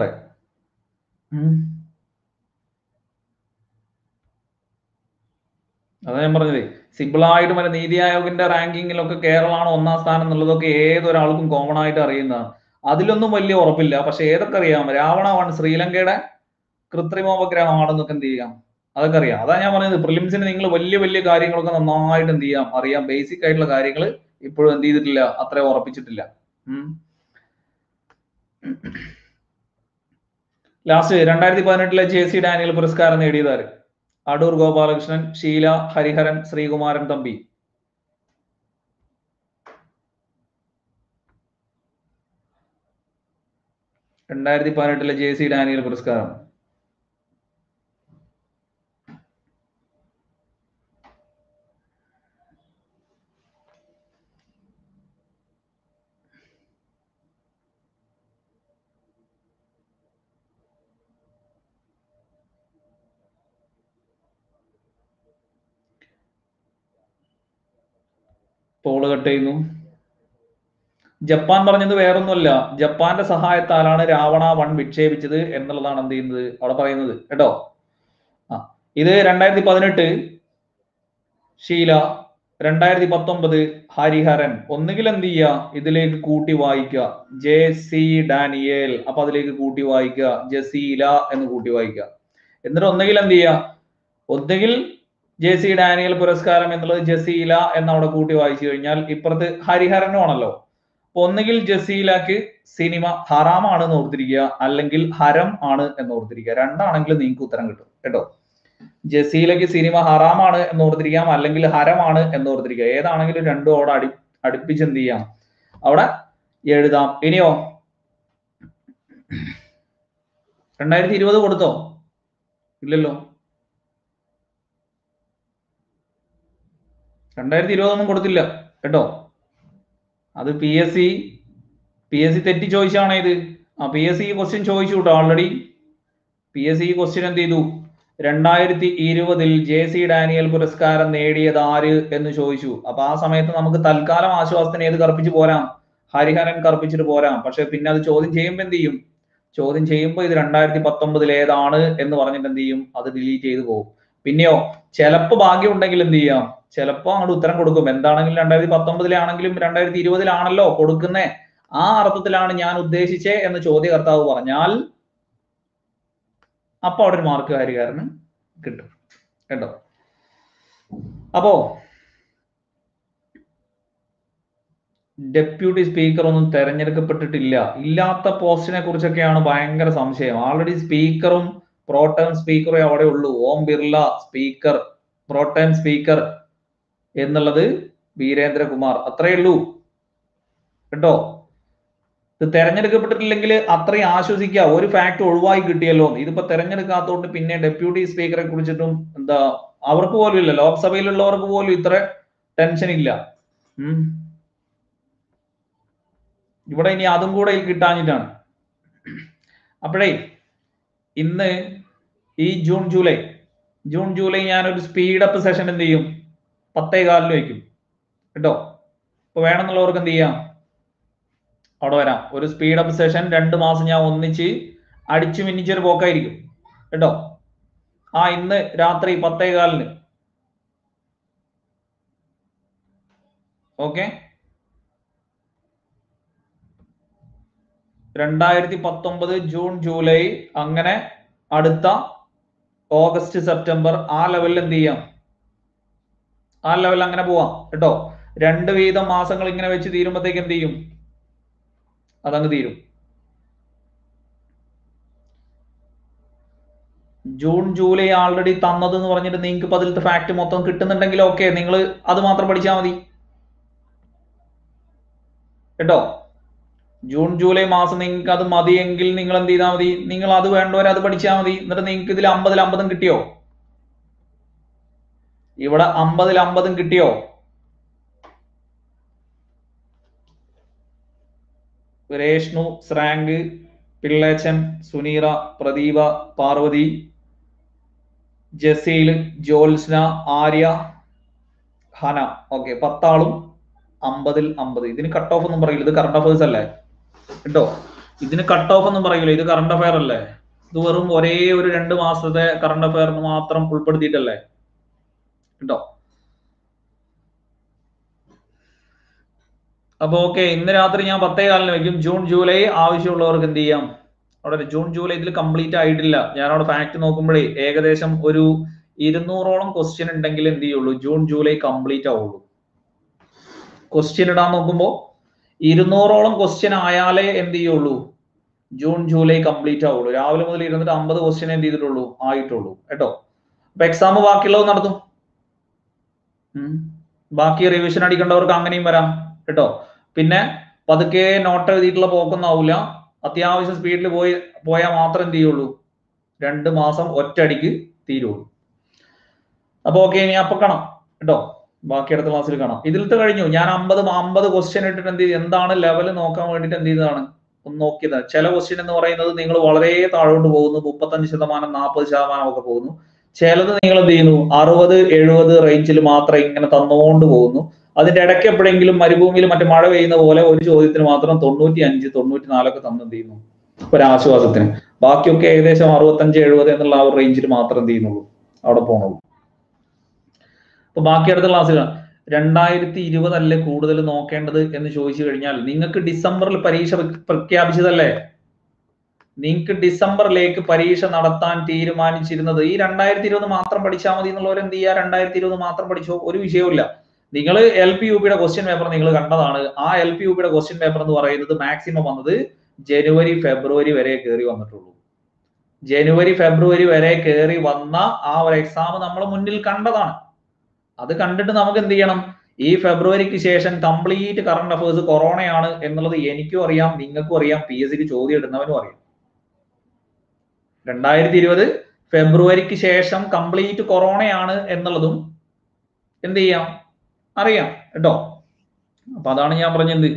അതാ ഞാൻ പറഞ്ഞത് സിമ്പിളായിട്ട് മറ്റേ നീതി ആയോഗിന്റെ റാങ്കിങ്ങിലൊക്കെ കേരളമാണ് ഒന്നാം സ്ഥാനം എന്നുള്ളതൊക്കെ ഏതൊരാൾക്കും കോമൺ ആയിട്ട് അറിയുന്നതാണ് അതിലൊന്നും വലിയ ഉറപ്പില്ല പക്ഷെ ഏതൊക്കെ അറിയാം രാവണ വൺ ശ്രീലങ്കയുടെ കൃത്രിമോപഗ്രഹമാണെന്നൊക്കെ എന്ത് ചെയ്യാം അതൊക്കെ അറിയാം അതാ ഞാൻ പറഞ്ഞത് പ്രിലിംസിന് നിങ്ങൾ വലിയ വലിയ കാര്യങ്ങളൊക്കെ നന്നായിട്ട് എന്ത് ചെയ്യാം അറിയാം ബേസിക് ആയിട്ടുള്ള കാര്യങ്ങൾ ഇപ്പോഴും എന്ത് ചെയ്തിട്ടില്ല അത്ര ഉറപ്പിച്ചിട്ടില്ല ലാസ്റ്റ് രണ്ടായിരത്തി പതിനെട്ടിലെ ജെ സി ഡാനിയൽ പുരസ്കാരം നേടിയതാര് അടൂർ ഗോപാലകൃഷ്ണൻ ഷീല ഹരിഹരൻ ശ്രീകുമാരൻ തമ്പി രണ്ടായിരത്തി പതിനെട്ടിലെ ജെ സി ഡാനിയൽ പുരസ്കാരം പോള് കട്ട് ചെയ്യുന്നു ജപ്പാൻ പറഞ്ഞത് വേറൊന്നുമല്ല ജപ്പാന്റെ സഹായത്താലാണ് രാവണ വൺ വിക്ഷേപിച്ചത് എന്നുള്ളതാണ് എന്ത് ചെയ്യുന്നത് അവിടെ പറയുന്നത് കേട്ടോ ആ ഇത് രണ്ടായിരത്തി പതിനെട്ട് ഷീല രണ്ടായിരത്തി പത്തൊമ്പത് ഹരിഹരൻ ഒന്നുകിൽ എന്ത് ചെയ്യുക ഇതിലേക്ക് കൂട്ടി വായിക്കുക ജെ സി ഡാനിയേൽ അപ്പൊ അതിലേക്ക് കൂട്ടി വായിക്കുക ജസീല എന്ന് കൂട്ടി വായിക്കുക എന്നിട്ട് ഒന്നുകിൽ എന്ത് ചെയ്യുക ഒന്നുകിൽ ജെ സി ഡാനിയൽ പുരസ്കാരം എന്നുള്ളത് ജസീല എന്ന് അവിടെ കൂട്ടി വായിച്ചു കഴിഞ്ഞാൽ ഇപ്പുറത്ത് ഹരിഹരനും ആണല്ലോ അപ്പൊ ഒന്നുകിൽ ജസീലക്ക് സിനിമ ഹറാമാണ് എന്ന് ഓർത്തിരിക്കുക അല്ലെങ്കിൽ ഹരം ആണ് എന്ന് ഓർത്തിരിക്കുക രണ്ടാണെങ്കിലും നിങ്ങൾക്ക് ഉത്തരം കിട്ടും കേട്ടോ ജസീലക്ക് സിനിമ ഹറാമാണ് എന്ന് ഓർത്തിരിക്കാം അല്ലെങ്കിൽ ഹരമാണ് എന്ന് ഓർത്തിരിക്കുക ഏതാണെങ്കിലും രണ്ടും അവിടെ അടി അടുപ്പിച്ച് എന്ത് ചെയ്യാം അവിടെ എഴുതാം ഇനിയോ രണ്ടായിരത്തി ഇരുപത് കൊടുത്തോ ഇല്ലല്ലോ രണ്ടായിരത്തി ഇരുപതൊന്നും കൊടുത്തില്ല കേട്ടോ അത് P S C P S C തെറ്റി ചോദിച്ചാണ് ഇത് ആ പി എസ് സി ക്വസ്റ്റ്യൻ ചോദിച്ചു കേട്ടോ already P S C question എന്ത് ചെയ്തു രണ്ടായിരത്തി ഇരുപതിൽ ജെ സി ഡാനിയൽ പുരസ്കാരം നേടിയത് ആര് എന്ന് ചോദിച്ചു അപ്പൊ ആ സമയത്ത് നമുക്ക് തൽക്കാലം ആശ്വാസത്തിന് ഏത് കറുപ്പിച്ച് പോരാം ഹരിഹരൻ കറുപ്പിച്ചിട്ട് പോരാം പക്ഷെ പിന്നെ അത് ചോദ്യം ചെയ്യുമ്പോൾ എന്ത് ചെയ്യും ചോദ്യം ചെയ്യുമ്പോൾ ഇത് രണ്ടായിരത്തി പത്തൊമ്പതിൽ ഏതാണ് എന്ന് പറഞ്ഞിട്ട് എന്ത് ചെയ്യും അത് ഡിലീറ്റ് ചെയ്ത് പോകും പിന്നെയോ ചിലപ്പോ ഭാഗ്യം ഉണ്ടെങ്കിൽ എന്ത് ചെയ്യാം ചിലപ്പോ അങ്ങോട്ട് ഉത്തരം കൊടുക്കും എന്താണെങ്കിലും രണ്ടായിരത്തി പത്തൊമ്പതിലാണെങ്കിലും രണ്ടായിരത്തി ഇരുപതിലാണല്ലോ കൊടുക്കുന്നേ ആ അർത്ഥത്തിലാണ് ഞാൻ ഉദ്ദേശിച്ചേ എന്ന് ചോദ്യകർത്താവ് പറഞ്ഞാൽ അപ്പൊ അവിടെ ഒരു മാർക്ക് ഹരികാരന് കിട്ടും കേട്ടോ അപ്പോ ഡെപ്യൂട്ടി സ്പീക്കർ ഒന്നും തെരഞ്ഞെടുക്കപ്പെട്ടിട്ടില്ല ഇല്ലാത്ത പോസ്റ്റിനെ കുറിച്ചൊക്കെയാണ് ഭയങ്കര സംശയം ആൾറെഡി സ്പീക്കറും പ്രോട്ടേം സ്പീക്കറേ അവിടെ ഉള്ളൂ Om Birla speaker pro tem speaker എന്നുള്ളത് വീരേന്ദ്രകുമാർ അത്രയേ ഉള്ളൂ കേട്ടോ ഇത് തെരഞ്ഞെടുക്കപ്പെട്ടിട്ടില്ലെങ്കിൽ അത്രയും ആശ്വസിക്കുക ഒരു ഫാക്ട് ഒഴിവായി കിട്ടിയല്ലോ ഇതിപ്പോ തെരഞ്ഞെടുക്കാത്തതുകൊണ്ട് പിന്നെ ഡെപ്യൂട്ടി സ്പീക്കറെ കുറിച്ചിട്ടും എന്താ അവർക്ക് പോലും ഇല്ല ലോക്സഭയിലുള്ളവർക്ക് പോലും ഇത്ര ടെൻഷൻ ഇല്ല ഉം ഇവിടെ ഇനി അതും കൂടെ കിട്ടാഞ്ഞിട്ടാണ് അപ്പോഴേ ഇന്ന് ഈ ജൂൺ ജൂലൈ ജൂൺ ജൂലൈ ഞാനൊരു സ്പീഡപ്പ് സെഷൻ എന്ത് ചെയ്യും പത്തേ കാലിന് വയ്ക്കും കേട്ടോ ഇപ്പൊ വേണമെന്നുള്ളവർക്ക് എന്ത് ചെയ്യാം അവിടെ വരാം ഒരു സ്പീഡപ്പ് സെഷൻ രണ്ട് മാസം ഞാൻ ഒന്നിച്ച് അടിച്ചു മിന്നിച്ചൊരു പോക്കായിരിക്കും കേട്ടോ ആ ഇന്ന് രാത്രി പത്തേ കാലിന് ഓക്കെ രണ്ടായിരത്തി പത്തൊമ്പത് ജൂൺ ജൂലൈ അങ്ങനെ അടുത്ത ഓഗസ്റ്റ് സെപ്റ്റംബർ ആ ലെവലിൽ എന്ത് ചെയ്യാം ആ ലെവലിൽ അങ്ങനെ പോവാം കേട്ടോ രണ്ട് വീതം മാസങ്ങൾ ഇങ്ങനെ വെച്ച് തീരുമ്പോഴത്തേക്ക് എന്ത് ചെയ്യും അതങ്ങ് തീരും ജൂൺ ജൂലൈ ആൾറെഡി തന്നത് എന്ന് പറഞ്ഞിട്ട് നിങ്ങൾക്ക് ഇപ്പൊ അതിലത്തെ ഫാക്ട് മൊത്തം കിട്ടുന്നുണ്ടെങ്കിൽ ഓക്കെ നിങ്ങൾ അത് മാത്രം പഠിച്ചാൽ മതി കേട്ടോ ജൂൺ ജൂലൈ മാസം നിങ്ങൾക്ക് അത് മതിയെങ്കിൽ നിങ്ങൾ എന്ത് ചെയ്താൽ മതി നിങ്ങൾ അത് വേണ്ടവരെ അത് പഠിച്ചാൽ മതി എന്നിട്ട് നിങ്ങൾക്ക് ഇതിൽ അമ്പതിൽ അമ്പതും കിട്ടിയോ ഇവിടെ അമ്പതിൽ അമ്പതും കിട്ടിയോ രേഷ്ണു ശ്രാങ്ക് പിള്ളേച്ചൻ സുനീറ പ്രദീപ പാർവതി ജസീൽ ജോത്സ്ന ആര്യ ഹന ഓക്കെ പത്താളും അമ്പതിൽ അമ്പത് ഇതിന് കട്ട് ഓഫ് ഒന്നും പറയില്ല ഇത് കറണ്ട് അഫയേഴ്സ് അല്ലേ കേട്ടോ ഇതിന് കട്ട് ഓഫ് ഒന്നും പറയില്ല ഇത് കറണ്ട് അഫയർ അല്ലേ ഇത് വെറും ഒരേ ഒരു രണ്ട് മാസത്തെ കറണ്ട് അഫയറിന് മാത്രം ഉൾപ്പെടുത്തിയിട്ടല്ലേ കേട്ടോ അപ്പൊ ഓക്കെ ഇന്ന് രാത്രി ഞാൻ പത്തേ കാലിന് വെക്കും ജൂൺ ജൂലൈ ആവശ്യമുള്ളവർക്ക് എന്ത് ചെയ്യാം അവിടെ ഒരു ജൂൺ ജൂലൈ ഇതിൽ കംപ്ലീറ്റ് ആയിട്ടില്ല ഞാൻ അവിടെ ഫാക്ട് നോക്കുമ്പോഴേ ഏകദേശം ഒരു ഇരുന്നൂറോളം ക്വസ്റ്റ്യൻ ഉണ്ടെങ്കിൽ എന്ത് ചെയ്യുള്ളൂ ജൂൺ ജൂലൈ കംപ്ലീറ്റ് ആവുള്ളൂ ക്വസ്റ്റ്യൻ ഇടാൻ നോക്കുമ്പോൾ ഇരുന്നൂറോളം ക്വസ്റ്റ്യൻ ആയാലേ എന്ത് ചെയ്യുള്ളൂ ജൂൺ ജൂലൈ കംപ്ലീറ്റ് ആവുള്ളൂ രാവിലെ മുതൽ ഇരുന്നിട്ട് അമ്പത് ക്വസ്റ്റ്യൻ എന്ത് ചെയ്തിട്ടുള്ളൂ ആയിട്ടുള്ളൂ കേട്ടോ അപ്പൊ എക്സാം ബാക്കിയുള്ളത് നടത്തും ഉം. ബാക്കി റിവിഷൻ അടിക്കേണ്ടവർക്ക് അങ്ങനെയും വരാം കേട്ടോ പിന്നെ പതുക്കെ നോട്ട് എഴുതിയിട്ടുള്ള പോക്കൊന്നും ആവില്ല അത്യാവശ്യം സ്പീഡിൽ പോയി പോയാൽ മാത്രം എന്ത് ചെയ്യുള്ളൂ രണ്ട് മാസം ഒറ്റയടിക്ക് തീരുള്ളൂ അപ്പൊ ഓക്കെ ഇനി അപ്പൊ കാണാം കേട്ടോ ബാക്കി അടുത്ത ക്ലാസ്സിൽ കാണാം ഇതിലത്തെ കഴിഞ്ഞു ഞാൻ അമ്പത് അമ്പത് ക്വസ്റ്റ്യൻ ഇട്ടിട്ട് എന്ത് ചെയ്തു എന്താണ് ലെവൽ നോക്കാൻ വേണ്ടിയിട്ട് എന്ത് ചെയ്തതാണ് ഒന്ന് നോക്കിയത് ചില ക്വസ്റ്റ്യൻ എന്ന് പറയുന്നത് നിങ്ങൾ വളരെ താഴോട്ട് പോകുന്നു മുപ്പത്തഞ്ച് ശതമാനം നാൽപ്പത് ശതമാനം ഒക്കെ പോകുന്നു ചിലത് നിങ്ങൾ എന്ത് ചെയ്യുന്നു അറുപത് എഴുപത് റേഞ്ചിൽ മാത്രം ഇങ്ങനെ തന്നുകൊണ്ട് പോകുന്നു അതിന്റെ ഇടയ്ക്ക് എപ്പോഴെങ്കിലും മരുഭൂമിയിൽ മറ്റു മഴ പെയ്യുന്ന പോലെ ഒരു ചോദ്യത്തിന് മാത്രം തൊണ്ണൂറ്റി അഞ്ച് തൊണ്ണൂറ്റി നാലൊക്കെ തന്നു എന്ത് ചെയ്യുന്നു ഒരാശ്വാസത്തിന് ബാക്കിയൊക്കെ ഏകദേശം അറുപത്തഞ്ച് എഴുപത് എന്നുള്ള ആ ഒരു റേഞ്ചിൽ മാത്രം എന്ത് ചെയ്യുന്നുള്ളൂ അവിടെ പോകണുള്ളൂ അപ്പൊ ബാക്കി അടുത്ത ക്ലാസ്സിൽ രണ്ടായിരത്തി ഇരുപതല്ലേ കൂടുതൽ നോക്കേണ്ടത് എന്ന് ചോദിച്ചു കഴിഞ്ഞാൽ നിങ്ങൾക്ക് ഡിസംബറിൽ പരീക്ഷ പ്ര- പ്രഖ്യാപിച്ചതല്ലേ നിങ്ങൾക്ക് ഡിസംബറിലേക്ക് പരീക്ഷ നടത്താൻ തീരുമാനിച്ചിരുന്നത് ഈ രണ്ടായിരത്തി ഇരുപത് മാത്രം പഠിച്ചാൽ മതി എന്നുള്ളവർ എന്ത് ചെയ്യുക രണ്ടായിരത്തി ഇരുപത് മാത്രം പഠിച്ചോ ഒരു വിഷയവുമില്ല നിങ്ങൾ എൽ പി യു പിയുടെ ക്വസ്റ്റ്യൻ പേപ്പർ നിങ്ങൾ കണ്ടതാണ് ആ എൽ പി യു പിയുടെ ക്വസ്റ്റ്യൻ പേപ്പർ എന്ന് പറയുന്നത് മാക്സിമം വന്നത് ജനുവരി ഫെബ്രുവരി വരെ കയറി വന്നിട്ടുള്ളൂ ജനുവരി ഫെബ്രുവരി വരെ കയറി വന്ന ആ ഒരു എക്സാം നമ്മൾ മുന്നിൽ കണ്ടതാണ് അത് കണ്ടിട്ട് നമുക്ക് എന്ത് ചെയ്യണം ഈ ഫെബ്രുവരിക്ക് ശേഷം കംപ്ലീറ്റ് കറണ്ട് അഫയേഴ്സ് കൊറോണയാണ് എന്നുള്ളത് എനിക്കും അറിയാം നിങ്ങൾക്കും അറിയാം പി എസ് സിക്ക് ചോദ്യം ഇടുന്നവനും അറിയാം രണ്ടായിരത്തി ഇരുപത് ഫെബ്രുവരിക്ക് ശേഷം കംപ്ലീറ്റ് കൊറോണയാണ് എന്നുള്ളതും എന്ത് ചെയ്യാം അറിയാം കേട്ടോ അപ്പൊ അതാണ് ഞാൻ പറഞ്ഞത്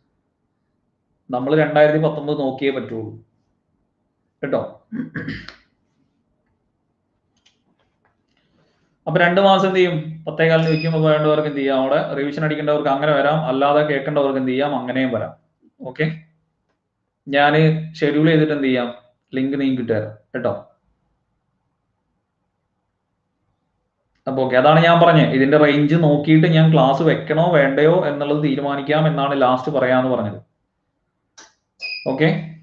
നമ്മൾ രണ്ടായിരത്തി പത്തൊമ്പത് നോക്കിയേ പറ്റുള്ളൂ കേട്ടോ അപ്പൊ രണ്ട് മാസം എന്ത് ചെയ്യും പത്തേകാലിന് വെക്കുമ്പോൾ വേണ്ടവർക്ക് എന്ത് ചെയ്യാം അവിടെ റിവിഷൻ അടിക്കേണ്ടവർക്ക് അങ്ങനെ വരാം അല്ലാതെ കേൾക്കേണ്ടവർക്ക് എന്ത് ചെയ്യാം അങ്ങനെയും വരാം ഓക്കെ ഞാൻ ഷെഡ്യൂൾ ചെയ്തിട്ട് എന്ത് ചെയ്യാം ലിങ്ക് നിങ്ങൾക്ക് ഇട്ടുതരാം കേട്ടോ അപ്പൊ ഓക്കെ അതാണ് ഞാൻ പറഞ്ഞത് ഇതിന്റെ റേഞ്ച് നോക്കിയിട്ട് ഞാൻ ക്ലാസ് വെക്കണോ വേണ്ടയോ എന്നുള്ളത് തീരുമാനിക്കാം എന്നാണ് ലാസ്റ്റ് പറയാന്ന് പറഞ്ഞത് ഓക്കെ